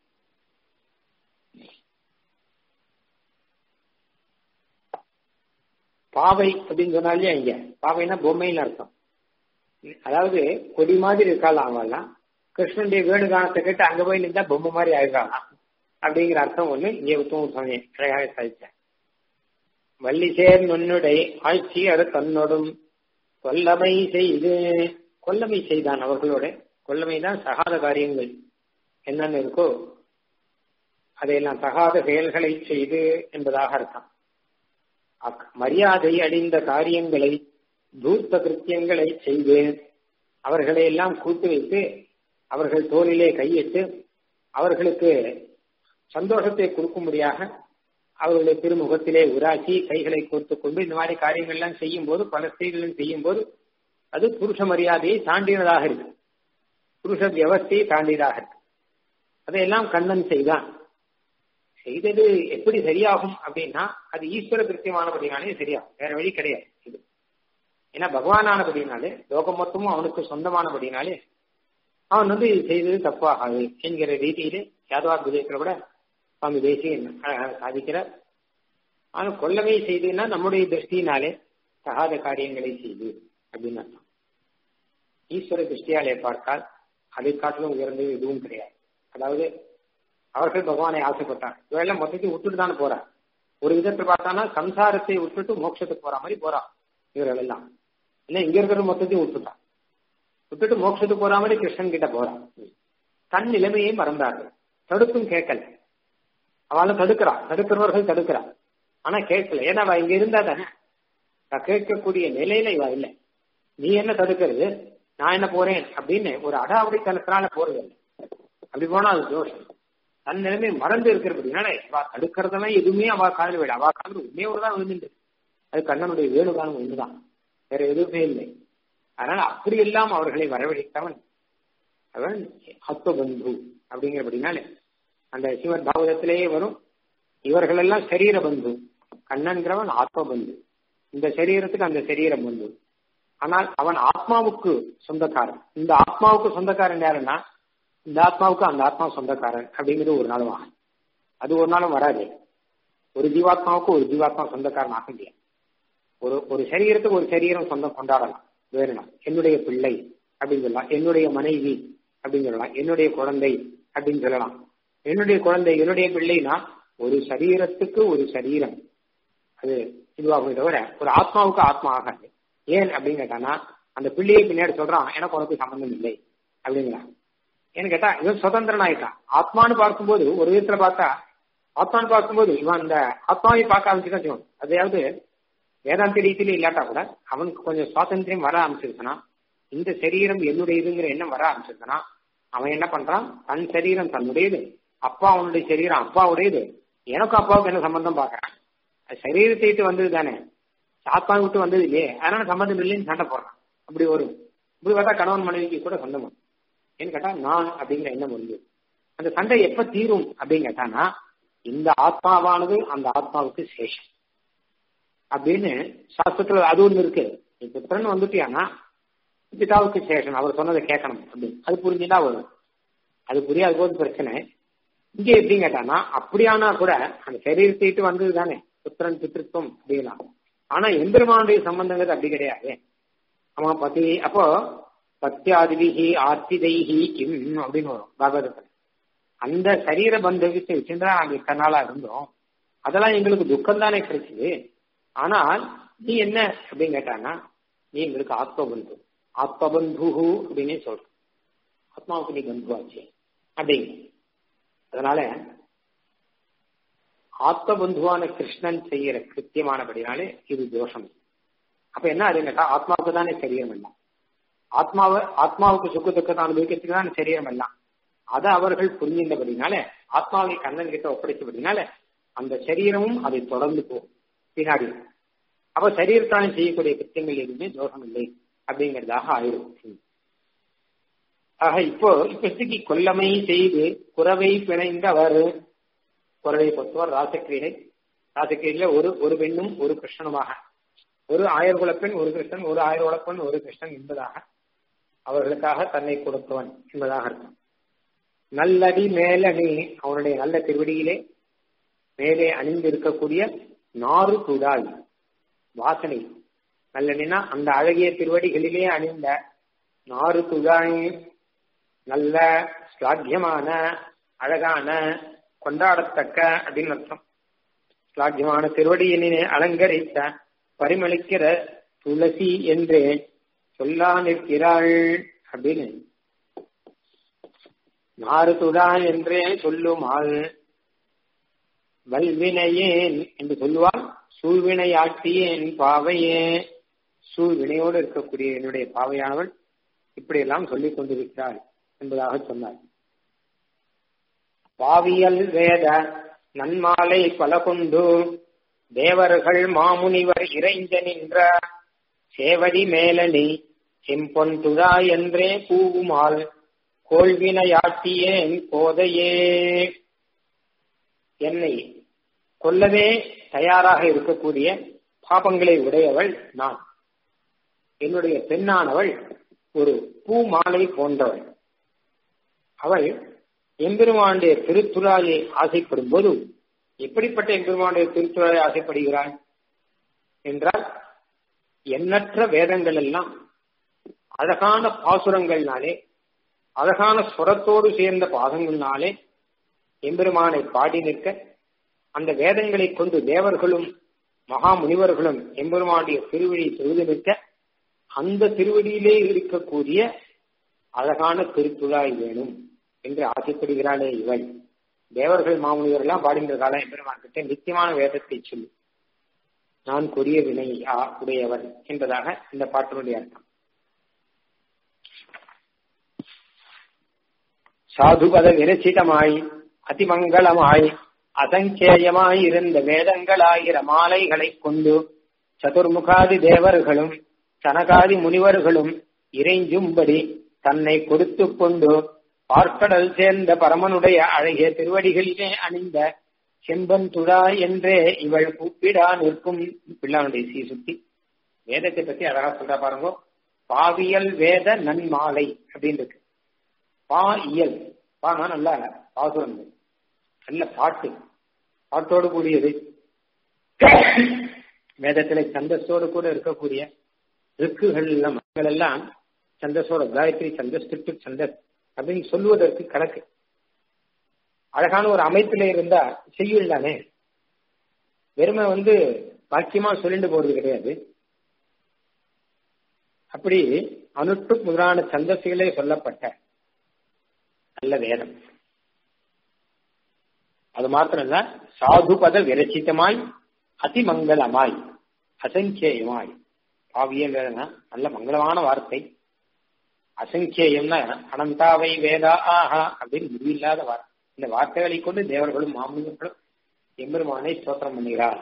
பாவை அப்படின்னு சொன்னாலே இங்க பாவைனா பொம்மைன்னு அர்த்தம் அதாவது கொடி மாதிரி இருக்காளாம் அவெல்லாம் கிருஷ்ணனுடைய வேணுகானத்தை கேட்டு அங்க போய் நின்றா பொம்மை மாதிரி ஆயிருக்காளாம் அப்படிங்கிற அர்த்தம் ஒண்ணு இங்கே உத்தம சுவாமி அழகாக சாதிச்சேன் வள்ளிசேர் நுண்ணுடை ஆட்சி அது தன்னோடும் கொல்லமை செய்து கொல்லமை செய்தான் அவர்களோட கொல்லமை தான் சகாத காரியங்கள் என்னென்ன இருக்கோ அதையெல்லாம் தகாத செயல்களை செய்து என்பதாக அர்த்தம் மரியாதை அடைந்த காரியங்களை தூர்த்த கிருத்தியங்களை செய்து அவர்களை எல்லாம் கூட்டு வைத்து அவர்கள் தோளிலே கையிட்டு அவர்களுக்கு சந்தோஷத்தை கொடுக்கும்படியாக அவர்களுடைய திருமுகத்திலே உராசி கைகளை கோர்த்து கொண்டு இந்த மாதிரி காரியங்கள்லாம் செய்யும் போது பல ஸ்திரீகளும் செய்யும் போது அது புருஷ மரியாதையை தாண்டினதாக இருக்கு புருஷ வியவஸ்தையை தாண்டியதாக இருக்கு அதையெல்லாம் கண்ணன் செய்தான் செய்தது எப்படி சரியாகும் அப்படின்னா அது ஈஸ்வர கிருத்தியமானபடினாலே சரியாகும் வேற வழி கிடையாது இது ஏன்னா பகவானானபடினாலே லோகம் மொத்தமும் அவனுக்கு சொந்தமானபடினாலே அவன் வந்து இது செய்தது தப்பாகாது என்கிற ரீதியிலே யாதவாத்புதயத்தில் கூட சுவாமி தேசியன் சாதிக்கிறார் ஆனால் கொல்லவை செய்துன்னா நம்முடைய திருஷ்டினாலே தகாத காரியங்களை செய்து அப்படின்னு அர்த்தம் ஈஸ்வர திருஷ்டியாலே பார்த்தால் அதை காட்டிலும் உயர்ந்தது எதுவும் கிடையாது அதாவது அவர்கள் பகவானை ஆசைப்பட்டார் இவெல்லாம் மொத்தத்தையும் விட்டுட்டு தானே போறார் ஒரு விதத்தில் பார்த்தானா சம்சாரத்தை விட்டுட்டு மோட்சத்துக்கு போற மாதிரி போறான் இவர்கள் எல்லாம் இல்லை இங்க இருக்கிற மொத்தத்தையும் விட்டுட்டான் விட்டுட்டு மோட்சத்துக்கு போற மாதிரி கிருஷ்ணன் கிட்ட போறான் தன் நிலைமையை மறந்தார்கள் தடுப்பும் கேட்கல அவளும் தடுக்கிறா தடுக்கிறவர்கள் தடுக்கிறா ஆனா கேட்கல ஏன்னா அவ இங்க இருந்தா தானே கேட்கக்கூடிய நிலையில இவ இல்லை நீ என்ன தடுக்கிறது நான் என்ன போறேன் அப்படின்னு ஒரு அடாவடித்தனத்தினால போறது இல்லை அப்படி போனா அது தோஷம் தன் நிலைமை மறந்து இருக்கிறபடினால அவ தடுக்கிறதெல்லாம் எதுவுமே அவ காதல் விட அவ காதல் உண்மையே ஒரு தான் விழுந்துட்டு அது கண்ணனுடைய வேணுகாலம் ஒண்ணுதான் வேற எதுவுமே இல்லை அதனால அப்படி எல்லாம் அவர்களை வரவழைத்தவன் அவன் ஆத்மபந்து அப்படிங்கிறபடினாலே அந்த சிவன் பாவகத்திலேயே வரும் இவர்கள் எல்லாம் சரீர பந்து கண்ணன்கிறவன் ஆத்ம பந்து இந்த சரீரத்துக்கு அந்த சரீர பந்து ஆனால் அவன் ஆத்மாவுக்கு சொந்தக்காரன் இந்த ஆத்மாவுக்கு சொந்தக்காரன் யாருன்னா இந்த ஆத்மாவுக்கு அந்த ஆத்மா சொந்தக்காரன் அப்படிங்கிறது ஒரு நாளும் ஆகும் அது ஒரு நாளும் வராது ஒரு ஜீவாத்மாவுக்கு ஒரு ஜீவாத்மா சொந்தக்காரன் ஆக முடியாது ஒரு ஒரு சரீரத்துக்கு ஒரு சரீரம் சொந்தம் கொண்டாடலாம் வேறணும் என்னுடைய பிள்ளை அப்படின்னு சொல்லலாம் என்னுடைய மனைவி அப்படின்னு சொல்லலாம் என்னுடைய குழந்தை அப்படின்னு சொல்லலாம் என்னுடைய குழந்தை என்னுடைய பிள்ளைனா ஒரு சரீரத்துக்கு ஒரு சரீரம் அது இதுவாகும் தவிர ஒரு ஆத்மாவுக்கு ஆத்மா ஆகாது ஏன் அப்படின்னு கேட்டானா அந்த பிள்ளையை பின்னாடி சொல்றான் எனக்கு உனக்கு சம்பந்தம் இல்லை அப்படிங்கிறான் ஏன்னு கேட்டா இவன் சுதந்திரன் ஆயிட்டான் ஆத்மான்னு பார்க்கும்போது ஒரு விதத்துல பார்த்தா ஆத்மான்னு பார்க்கும்போது இவன் அந்த ஆத்மாவை பார்க்க ஆரம்பிச்சுதான் அதாவது வேதாந்த ரீதியில இல்லாட்டா கூட அவனுக்கு கொஞ்சம் சுவாதந்திரம் வர ஆரம்பிச்சிருக்கனா இந்த சரீரம் என்னுடையதுங்கிற எண்ணம் வர ஆரம்பிச்சிருக்கனா அவன் என்ன பண்றான் தன் சரீரம் தன்னுடையது அப்பா அவனுடைய சரீரம் அப்பாவுடையது எனக்கும் அப்பாவுக்கு என்ன சம்பந்தம் பாக்குறான் சரீரத்தை விட்டு வந்தது தானே ஆத்மா விட்டு வந்தது இல்லையே அதனால சம்பந்தம் இல்லைன்னு சண்டை போடுறான் அப்படி வரும் இப்படி பார்த்தா கணவன் மனைவிக்கு கூட சொந்தம் வரும் ஏன்னு கேட்டா நான் அப்படிங்கிற எண்ணம் வந்து அந்த சண்டை எப்ப தீரும் அப்படின்னு கேட்டானா இந்த ஆத்மாவானது அந்த ஆத்மாவுக்கு சேஷம் அப்படின்னு சாஸ்திரத்துல அது ஒண்ணு இருக்கு நீ புத்திரன் வந்துட்டியானா பிதாவுக்கு சேஷன் அவர் சொன்னதை கேட்கணும் அப்படின்னு அது புரிஞ்சுதான் வரும் அது புரியாத போது பிரச்சனை இங்க எப்படின்னு கேட்டானா அப்படியானா கூட அந்த சரீரத்தை வந்தது தானே புத்திரன் பித்திருத்தம் அப்படின்னா ஆனா எம்பெருமானுடைய சம்பந்தங்கிறது அப்படி கிடையாது அவன் பத்தி அப்போ பத்தியாதிவிகி ஆர்த்திதைஹி கிம் அப்படின்னு வரும் பாகவதத்துல அந்த சரீர பந்தவித்தை வச்சுருந்தா நாங்க இத்தனை நாளா இருந்தோம் அதெல்லாம் எங்களுக்கு துக்கம் தானே கிடைச்சது ஆனால் நீ என்ன அப்படின்னு கேட்டானா நீ எங்களுக்கு ஆத்மபந்து ஆத்மபந்து அப்படின்னே சொல்ற ஆத்மாவுக்கு நீ பந்துவாச்சு அப்படிங்க அதனால ஆத்மபந்துவான கிருஷ்ணன் செய்யற கிருத்தியமானபடினாலே இது தோஷம் அப்ப என்ன அது கேட்டா ஆத்மாவுக்கு தானே சரீரம் எல்லாம் ஆத்மாவை ஆத்மாவுக்கு சுக்கு துக்கத்தை அனுபவிக்கிறதுக்கு தான் சரீரம் எல்லாம் அதை அவர்கள் புரிஞ்சின்றபடினால ஆத்மாவை கண்ணன் கிட்ட ஒப்படைச்சபடினால அந்த சரீரமும் அதை தொடர்ந்து போகும் பின்னாடி அப்ப சரீரத்தானே செய்யக்கூடிய கிருத்தியங்கள் எதுவுமே தோஷம் இல்லை அப்படிங்கிறதாக ஆயிரும் ஆக இப்போ இப்போதைக்கு கொல்லமை செய்து குறவை பிணைந்தவர் குறவை பொறுத்தவர் ராசக்கிரீடை ராசக்கிரீடையில ஒரு ஒரு பெண்ணும் ஒரு கிருஷ்ணனுமாக ஒரு ஆயர்குல பெண் ஒரு கிருஷ்ணன் ஒரு ஆயர்குல பெண் ஒரு கிருஷ்ணன் என்பதாக அவர்களுக்காக தன்னை கொடுத்தவன் என்பதாக அர்த்தம் நல்லடி மேலணி அவனுடைய நல்ல திருவடியிலே மேலே அணிந்து இருக்கக்கூடிய நாறு துடாய் வாசனை நல்லடினா அந்த அழகிய திருவடிகளிலே அணிந்த நாறு துடாய் நல்ல ஸ்லாக்கியமான அழகான கொண்டாடத்தக்க அப்படின்னு அர்த்தம் ஸ்லாக்கியமான திருவடியினை அலங்கரித்த பரிமளிக்கிற துளசி என்றே சொல்லா நிற்கிறாள் அப்படின்னு நாறுதுடான் என்றே சொல்லுமாள் வல்வினையேன் என்று சொல்லுவாள் சூழ்வினையாட்டியேன் பாவையே சூழ்வினையோடு இருக்கக்கூடிய என்னுடைய பாவையானவள் இப்படியெல்லாம் சொல்லிக் கொண்டிருக்கிறாள் என்பதாக சொன்னார் பாவியல் வேத நன்மாலை பல கொண்டு தேவர்கள் மாமுனிவர் இறைஞ்ச நின்ற சேவடி மேலணி செம்பொன் துழா என்றே கூவுமால் கோள்வினையாட்டியேன் கோதையே என்னை கொல்லவே தயாராக இருக்கக்கூடிய பாபங்களை உடையவள் நான் என்னுடைய பெண்ணானவள் ஒரு பூ மாலை போன்றவள் அவள் எம்பெருமானுடைய திருத்துறாயை ஆசைப்படும் போது எப்படிப்பட்ட எம்பெருமானுடைய திருத்துறாயை ஆசைப்படுகிறாள் என்றால் எண்ணற்ற வேதங்கள் எல்லாம் அழகான பாசுரங்கள்னாலே அழகான சுரத்தோடு சேர்ந்த பாதங்கள்னாலே எம்பெருமானை பாடி நிற்க அந்த வேதங்களை கொண்டு தேவர்களும் மகா முனிவர்களும் எம்பெருமானுடைய திருவடியை தொழுது நிற்க அந்த திருவடியிலே இருக்கக்கூடிய அழகான திருத்துழாய் வேணும் என்று ஆசைப்படுகிறாளே இவள் தேவர்கள் மாமுனிவர்கள்லாம் பாடுகின்ற காலம் எம்பெருமான் கிட்ட நித்தியமான வேதத்தை சொல்லி நான் கொடிய வினை உடையவன் என்பதாக இந்த பாட்டினுடைய அர்த்தம் சாதுபத விரச்சிதமாய் அதிமங்கலமாய் அசங்கேயமாய் இருந்த வேதங்களாயிர மாலைகளை கொண்டு சதுர்முகாதி தேவர்களும் சனகாதி முனிவர்களும் இறைஞ்சும்படி தன்னை கொடுத்து கொண்டு பார்க்கடல் சேர்ந்த பரமனுடைய அழகிய திருவடிகளிலே அணிந்த செம்பன் துழா என்றே இவள் கூப்பிடா நிற்கும் பிள்ளானுடைய சீ சுத்தி வேதத்தை பத்தி அழகா சொல்றா பாருங்க பாவியல் வேத நன்மாலை அப்படின்னு இருக்கு பா இயல் பானா நல்ல பாசுரங்கள் நல்ல பாட்டு பாட்டோடு கூடியது வேதத்துல சந்தஸோடு கூட இருக்கக்கூடிய ரிக்குகள் மக்கள் எல்லாம் சந்தஸோட காயத்ரி சந்தஸ் திட்டு சந்தஸ் அப்படின்னு சொல்லுவதற்கு கணக்கு அழகான ஒரு அமைப்பில இருந்தா செய்யுள் தானே வெறுமை வந்து பாக்கியமா சொல்லிட்டு போறது கிடையாது அப்படி அனுட்டு முதலான சந்தசிகளே சொல்லப்பட்ட நல்ல வேதம் அது மாத்திரம் இல்ல சாதுபத விரச்சிதமாய் அதிமங்கலமாய் அசங்கேயமாய் பாவியங்கிறதுனா நல்ல மங்களமான வார்த்தை அசங்கேயம்னா அனந்தாவை வேதா ஆஹா அப்படின்னு முடிவில்லாத வார்த்தை இந்த வார்த்தைகளை கொண்டு தேவர்களும் மாமுனிவர்களும் எம்பெருமானை ஸ்தோத்திரம் பண்ணுகிறார்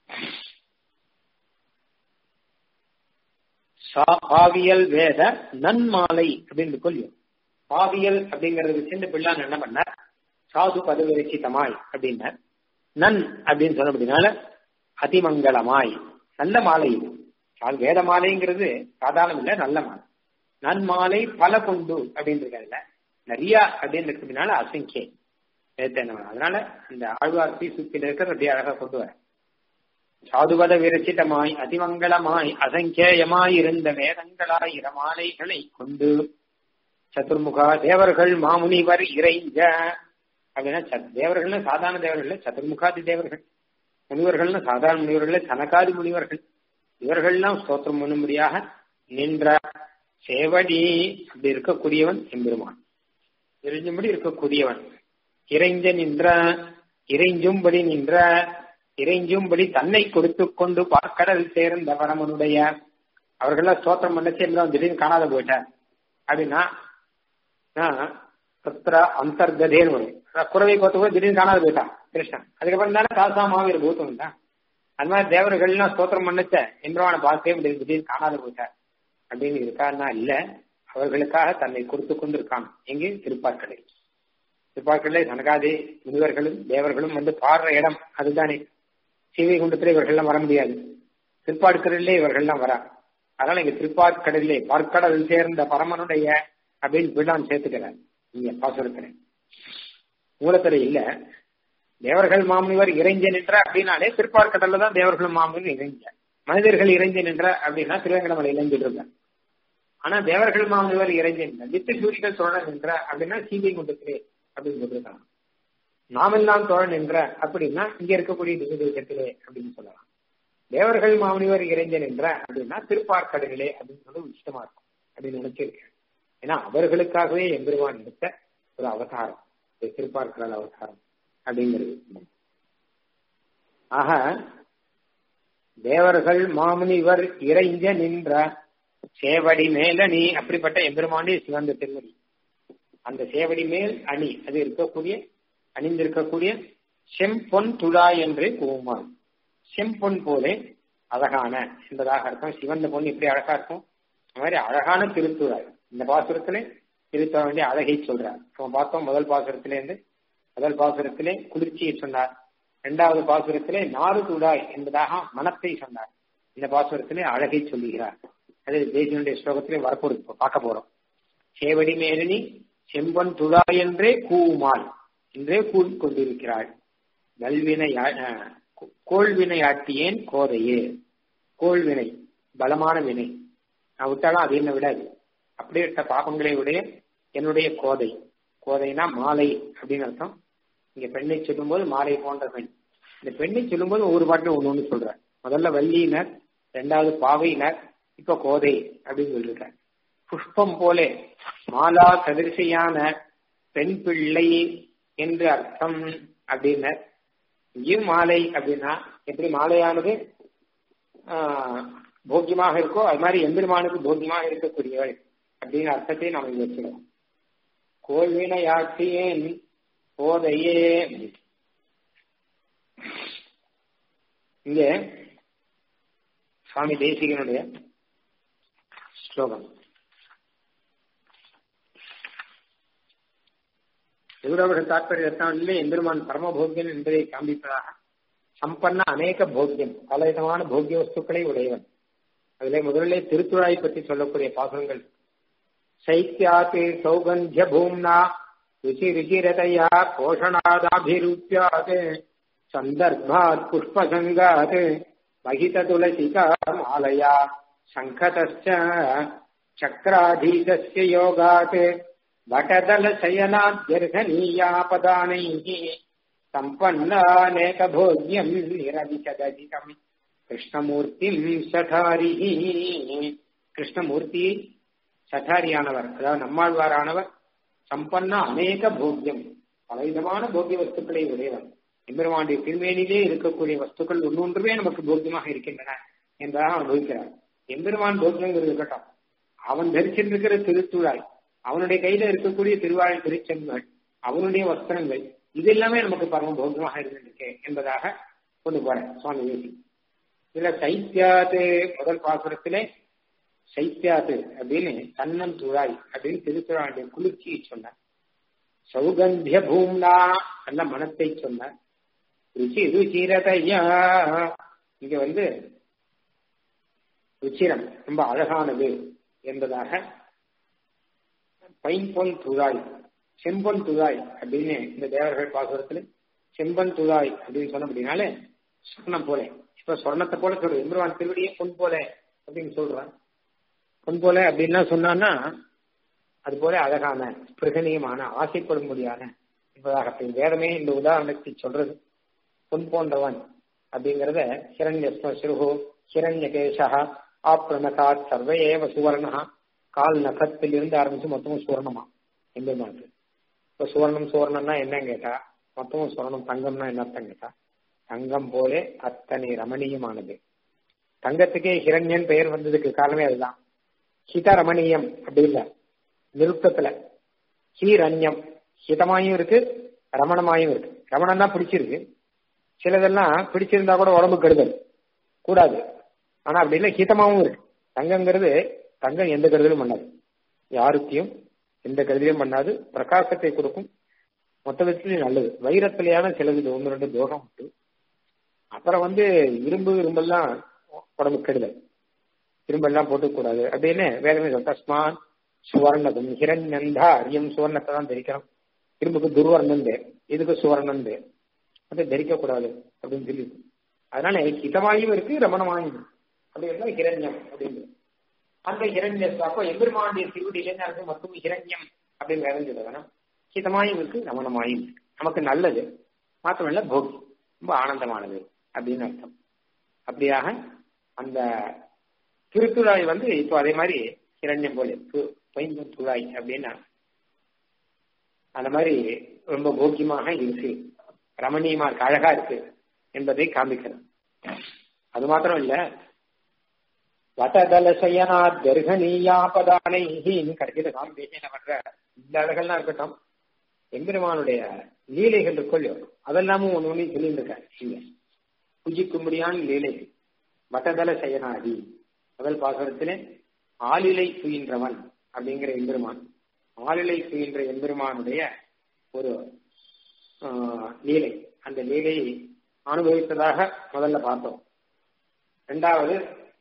பாவியல் வேத நன்மாலை அப்படின்னு கொல்லியும் பாவியல் அப்படிங்கறது சின்ன பிள்ளான் என்ன பண்ணார் சாது பதவிரச்சிதமாய் அப்படின்னார் நன் அப்படின்னு சொன்னபடினால அதிமங்கலமாய் நல்ல மாலை இது வேத மாலைங்கிறது சாதாரணம் இல்ல நல்ல மாலை நன்மாலை பல கொண்டு அப்படின்னு இருக்காதுல்ல நிறைய அப்படின்னு இருக்கிறதுனால அசங்கே அதனால அந்த ஆழ்வார் தீ சுத்தில இருக்கிற அப்படியே அழகா கொண்டு வர சாதுபத விரச்சிதமாய் அதிமங்கலமாய் அசங்கேயமாய் இருந்த வேதங்களாயிர மாலைகளை கொண்டு சதுர்முகா தேவர்கள் மாமுனிவர் இறைஞ்ச அப்படின்னா தேவர்கள் சாதாரண தேவர்கள் சதுர்முகாதி தேவர்கள் முனிவர்கள்னு சாதாரண முனிவர்கள் சனகாதி முனிவர்கள் இவர்கள்லாம் ஸ்தோத்திரம் பண்ணும்படியாக நின்ற சேவடி அப்படி இருக்கக்கூடியவன் எம்பெருமான் இறைஞ்சும்படி இருக்கக்கூடியவன் இறைஞ்ச நின்ற இறைஞ்சும்படி நின்ற இறைஞ்சும்படி தன்னை கொடுத்து கொண்டு பார்க்கடல் சேர்ந்த பரமனுடைய அவர்கள்லாம் ஸ்தோத்திரம் பண்ணச்சு எல்லாம் திடீர்னு காணாத போயிட்டார் அப்படின்னா தத்திர அந்தர்கதேன்னு வரும் குறவை கோத்து போய் திடீர்னு காணாத போயிட்டான் கிருஷ்ணன் அதுக்கப்புறம் தானே காசா மாவீர் பூத்தம் தான் அது மாதிரி தேவர்கள்லாம் ஸ்தோத்திரம் பண்ணச்ச இந்திரவான பார்த்தே முடியும் திடீர்னு காணாத போயிட்டார் அப்படின்னு இருக்காருன்னா இல்ல அவர்களுக்காக தன்னை கொடுத்து கொண்டு இருக்கான் எங்கே திருப்பார்கடை திருப்பார்க்கடலே சனகாதி முனிவர்களும் தேவர்களும் வந்து பாடுற இடம் அதுதானே சீவை குண்டத்துல இவர்கள்லாம் வர முடியாது திருப்பாடுக்கடலே இவர்கள்லாம் வரா அதனால இங்க திருப்பார்க்கடலே பார்க்கடல் சேர்ந்த பரமனுடைய அப்படின்னு பிள்ளான் சேர்த்துக்கிறார் இங்க பாசுரத்துல மூலத்துல இல்ல தேவர்கள் மாமுனிவர் இறைஞ்ச நின்ற அப்படின்னாலே திருப்பார்க்கடல்ல தான் தேவர்கள் மாமுனிவர் இறைஞ்ச மனிதர்கள் இறைஞ்ச நின்ற அப்படின்னா திருவேங்கடமலை இளைஞ்சிட்டு இருந்தார் ஆனா தேவர்கள் மாமுனிவர் இறைஞ்ச நின்ற வித்து சூரிகள் தோழன் நின்ற அப்படின்னா சீதை குண்டத்திலே அப்படின்னு சொல்லிருக்காங்க நாமெல்லாம் தோழன் நின்ற அப்படின்னா இங்க இருக்கக்கூடிய திவ்யதேசத்திலே அப்படின்னு சொல்லலாம் தேவர்கள் மாமுனிவர் இறைஞ்ச நின்ற அப்படின்னா திருப்பார்க்கடலிலே அப்படின்னு சொல்லி இஷ்டமா இருக்கும் அப்படின்னு நினைச்சிருக்கேன் ஏன்னா அவர்களுக்காகவே எம்பெருமான் எடுத்த ஒரு அவதாரம் திருப்பார்க்கடல் அவதாரம் அப்படிங்கிறது ஆக தேவர்கள் மாமுனிவர் இறைஞ்ச நின்ற சேவடி மேல நீ அப்படிப்பட்ட எம்பெருமானே சிவந்த திருமதி அந்த சேவடி மேல் அணி அது இருக்கக்கூடிய அணிந்திருக்கக்கூடிய செம்பொன் துழா என்று கூவுமான் செம்பொன் போலே அழகான என்பதாக இருக்கும் சிவந்த பொன் இப்படி அழகா இருக்கும் அந்த மாதிரி அழகான திருத்துழாய் இந்த பாசுரத்துல திருத்த வேண்டிய அழகை சொல்றார் நம்ம பார்த்தோம் முதல் பாசுரத்திலேருந்து முதல் பாசுரத்திலே குளிர்ச்சியை சொன்னார் இரண்டாவது பாசுரத்திலே நாறு துடாய் என்பதாக மனத்தை சொன்னார் இந்த பாசுரத்திலே அழகை சொல்லுகிறார் அது தேசியனுடைய ஸ்லோகத்திலே வரப்போறது பார்க்க போறோம் சேவடி மேலினி செம்பன் துழா என்றே கூவுமாள் என்றே கூவிக் கொண்டிருக்கிறாள் நல்வினை கோள்வினையாட்டியேன் கோதையே கோள்வினை பலமான வினை நான் விட்டாலும் அது என்ன விடாது அப்படிப்பட்ட பாபங்களை உடைய என்னுடைய கோதை கோதைனா மாலை அப்படின்னு அர்த்தம் இங்க பெண்ணை சொல்லும்போது மாலை போன்ற பெண் இந்த பெண்ணை சொல்லும்போது ஒவ்வொரு பாட்டிலும் ஒண்ணு ஒண்ணு சொல்ற முதல்ல வள்ளியினர் ரெண்டாவது பாவையினர் இப்ப கோதை அப்படின்னு சொல்லிருக்கார் புஷ்பம் போலே மாலா சதிர்சையான பெண் பிள்ளை என்று அர்த்தம் அப்படின்னர் இங்கேயும் மாலை அப்படின்னா எப்படி மாலையானது போக்கியமாக இருக்கோ அது மாதிரி எம்பெருமானுக்கு போக்கியமாக இருக்கக்கூடியவள் அப்படின்னு அர்த்தத்தை நாம் இங்க வச்சுக்கணும் கோள்வினையாட்டியேன் போதையே இங்க சுவாமி தேசிகனுடைய ஸ்லோகம் எவ்வளவு தாற்பய ரத்னாவிலே எம்பெருமான் பரமபோக்கியன் என்பதை காண்பிப்பதாக சம்பன்ன அநேக போக்கியம் பலவிதமான போக்கிய வஸ்துக்களை உடையவன் அதிலே முதலிலே திருத்துழாய் பற்றி சொல்லக்கூடிய பாசனங்கள் சைத்தியாத் சௌகந்திய பூம்னா ருச்சி ருச்சிரதையா போஷணாதாபிருத்தியாத் சந்தர்ப்பாத் புஷ்பசங்காத் மகித துளசிகா மாலயா சங்கதஸ்ச சக்கராதீதஸ்ய யோகாத் वटदलशयनाद्यर्घनीयापदानैः सम्पन्नानेकभोग्यम् निरविशदधिकम् கிருஷ்ணமூர்த்திம் சதாரிஹி கிருஷ்ணமூர்த்தி சதாரியானவர் அதாவது நம்மாழ்வாரானவர் சம்பன்னா அநேக போக்கியம் பலவிதமான போக்கிய வஸ்துக்களை உடையவர் எம்பெருமானுடைய திருமேனிலே இருக்கக்கூடிய வஸ்துக்கள் ஒன்னொன்றுமே நமக்கு போக்கியமாக இருக்கின்றன என்பதாக அனுபவிக்கிறார் எம்பெருமான் போக்கியங்கிறது இருக்கட்டும் அவன் தரிச்சிருக்கிற திருத்துழாய் அவனுடைய கையில இருக்கக்கூடிய திருவாழ் திருச்செங்கல் அவனுடைய வஸ்திரங்கள் இது எல்லாமே நமக்கு பரம போகமாக இருந்திருக்கு என்பதாக கொண்டு போறேன் சுவாமி தேசி இதுல சைத்தியாத்து முதல் பாசுரத்திலே சைத்தியாத்து அப்படின்னு தன்னன் துழாய் அப்படின்னு திருத்துழாவுடைய குளிர்ச்சியை சொன்னார் சௌகந்திய பூம்னா நல்ல மனத்தை சொன்னார் ருச்சி ருச்சிரதையா இங்க வந்து ருச்சிரம் ரொம்ப அழகானது என்பதாக பைம்பொன் துழாய் செம்பொன் துழாய் அப்படின்னு இந்த தேவர்கள் பாசுரத்துல செம்பன் துழாய் அப்படின்னு சொன்ன அப்படின்னாலே சொர்ணம் போல இப்ப சொர்ணத்தை போல சொல்ற இம்ரான் திருவடியே பொன் போல அப்படின்னு சொல்றான் பொன் போல அப்படின்னா சொன்னான்னா அது போல அழகான பிரகனியமான ஆசைப்படும்படியான என்பதாக வேதமே இந்த உதாரணத்தை சொல்றது பொன் போன்றவன் அப்படிங்கறத ஹிரண்யஸ்ம சிறுகோ ஹிரண்யகேஷா ஆப்ரணகாத் சர்வ ஏவ சுவர்ணா கால் நகத்தில் இருந்து ஆரம்பிச்சு மொத்தமும் சுவர்ணமா எம்பெருமானுக்கு இப்ப சுவர்ணம் சுவர்ணம்னா என்னன்னு கேட்டா மொத்தமும் சுவர்ணம் தங்கம்னா என்ன அர்த்தம் கேட்டா தங்கம் போலே அத்தனை ரமணீயமானது தங்கத்துக்கே ஹிரண்யன் பெயர் வந்ததுக்கு காரணமே அதுதான் ஹித ரமணீயம் அப்படி இல்ல நிருத்தத்துல ஹீரண்யம் ஹிதமாயும் இருக்கு ரமணமாயும் இருக்கு ரமணம் தான் பிடிச்சிருக்கு சிலதெல்லாம் பிடிச்சிருந்தா கூட உடம்பு கெடுதல் கூடாது ஆனா அப்படி இல்லை ஹிதமாவும் இருக்கு தங்கங்கிறது தங்கம் எந்த கருதலும் பண்ணாது யாருக்கையும் எந்த கருதிலும் பண்ணாது பிரகாசத்தை கொடுக்கும் மொத்த விதத்துலயும் நல்லது வைரத்திலேயான சிலது ஒன்று ரெண்டு தோஷம் உண்டு அப்புறம் வந்து இரும்பு இரும்பெல்லாம் உடம்பு கெடுதல் இரும்பெல்லாம் போட்டுக்கூடாது அப்படின்னு வேதமே சொல்ல தஸ்மான் சுவர்ணகம் ஹிரண்யந்தா அரியம் சுவர்ணத்தை தான் தரிக்கணும் இரும்புக்கு துர்வர்ணம் பேர் இதுக்கு சுவர்ணம் பேர் அதை தரிக்க கூடாது அப்படின்னு சொல்லி அதனால ஹிதமாயும் இருக்கு ரமணமாயும் இருக்கு அப்படின்னா ஹிரண்யம் அப்படின்னு அந்த ஹிரண்ய அப்போ எம்பெருமாண்டிய திருவடியிலேருந்து அது மட்டும் ஹிரண்யம் அப்படின்னு வேதம் சொல்லுவேன் ஹிதமாயும் இருக்கு ரமணமாயும் இருக்கு நமக்கு நல்லது மாத்திரமல்ல போகி ரொம்ப ஆனந்தமானது அப்படின்னு அர்த்தம் அப்படியாக அந்த திருத்துழாய் வந்து இப்போ அதே மாதிரி ஹிரண்யம் போல பைந்தன் துழாய் அப்படின்னா அந்த மாதிரி ரொம்ப போக்கியமாக இருக்கு ரமணீயமா இருக்கு அழகா இருக்கு என்பதை காண்பிக்கிறது அது மாத்திரம் இல்ல வட்டதல சயனா கர்ஹணீயா பதானைன்னு கடைசியில காண்பிக்க பண்ற இந்த அழகெல்லாம் இருக்கட்டும் எம்பெருமானுடைய லீலைகள் இருக்கொள்ளியோ அதெல்லாமும் ஒன்று ஒன்று சொல்லிட்டு இருக்காரு இங்க புஜிக்கும்படியான லீலைகள் வட்டதல சயனாதி முதல் பாசுரத்திலே ஆளிலை துயின்றவன் அப்படிங்கிற எம்பெருமான் ஆளிலை துயின்ற எம்பெருமானுடைய ஒரு லீலை அந்த லீலையை அனுபவித்ததாக முதல்ல பார்த்தோம் இரண்டாவது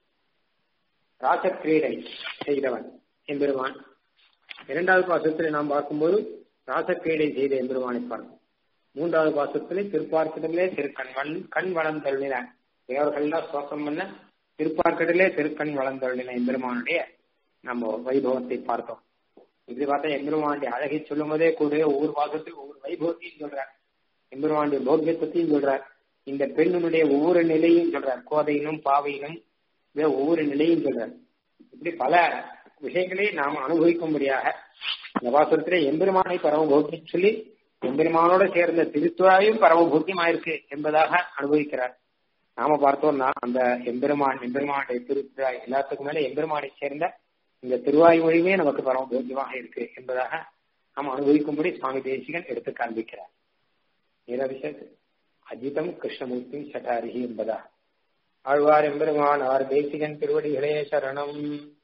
ராசக்கிரீடை செய்தவன் எம்பெருமான் இரண்டாவது பாசத்தில் நாம் பார்க்கும்போது ராசக்கிரீடை செய்த எம்பெருமானை பார்த்தோம் மூன்றாவது பாசத்திலே திருப்பார்க்கடலே திருக்கண் வன் கண் வளர்ந்தருளின தேவர்கள்லாம் சோசம் பண்ண திருப்பார்க்கடலே திருக்கண் வளர்ந்தருளின எம்பெருமானுடைய நம்ம வைபவத்தை பார்த்தோம் இப்படி பார்த்தா எம்பெருமானுடைய அழகை சொல்லும் போதே கூட ஒவ்வொரு பாசத்துக்கும் ஒவ்வொரு வைபவத்தையும் சொல்றார் எம்பெருமானுடைய போக்கியத்தையும் சொல்றார் இந்த பெண்ணினுடைய ஒவ்வொரு நிலையும் சொல்றார் கோதையினும் பாவையினும் ஒவ்வொரு நிலையும் சொல்றார் இப்படி பல விஷயங்களை நாம் அனுபவிக்கும்படியாக இந்த பாசுரத்திலே எம்பெருமானை பரமபோக்கி சொல்லி எம்பெருமானோட சேர்ந்த திருத்துவாயும் பரமபூத்தியமாயிருக்கு என்பதாக அனுபவிக்கிறார் நாம பார்த்தோம்னா அந்த எம்பெருமான் எம்பெருமானுடைய திருத்துவாய் எல்லாத்துக்கும் மேல எம்பெருமானை சேர்ந்த இந்த திருவாய்மொழியுமே நமக்கு பரமபோக்கியமாக இருக்கு என்பதாக நாம் அனுபவிக்கும்படி சுவாமி தேசிகன் எடுத்து காண்பிக்கிறார் நிரபிஷத் அஜிதம் கிருஷ்ணமூர்த்தி சட்டாரிகி என்பதா ஆழ்வார் எம்பெருமான் ஆர் தேசிகன் திருவடிகளே சரணம்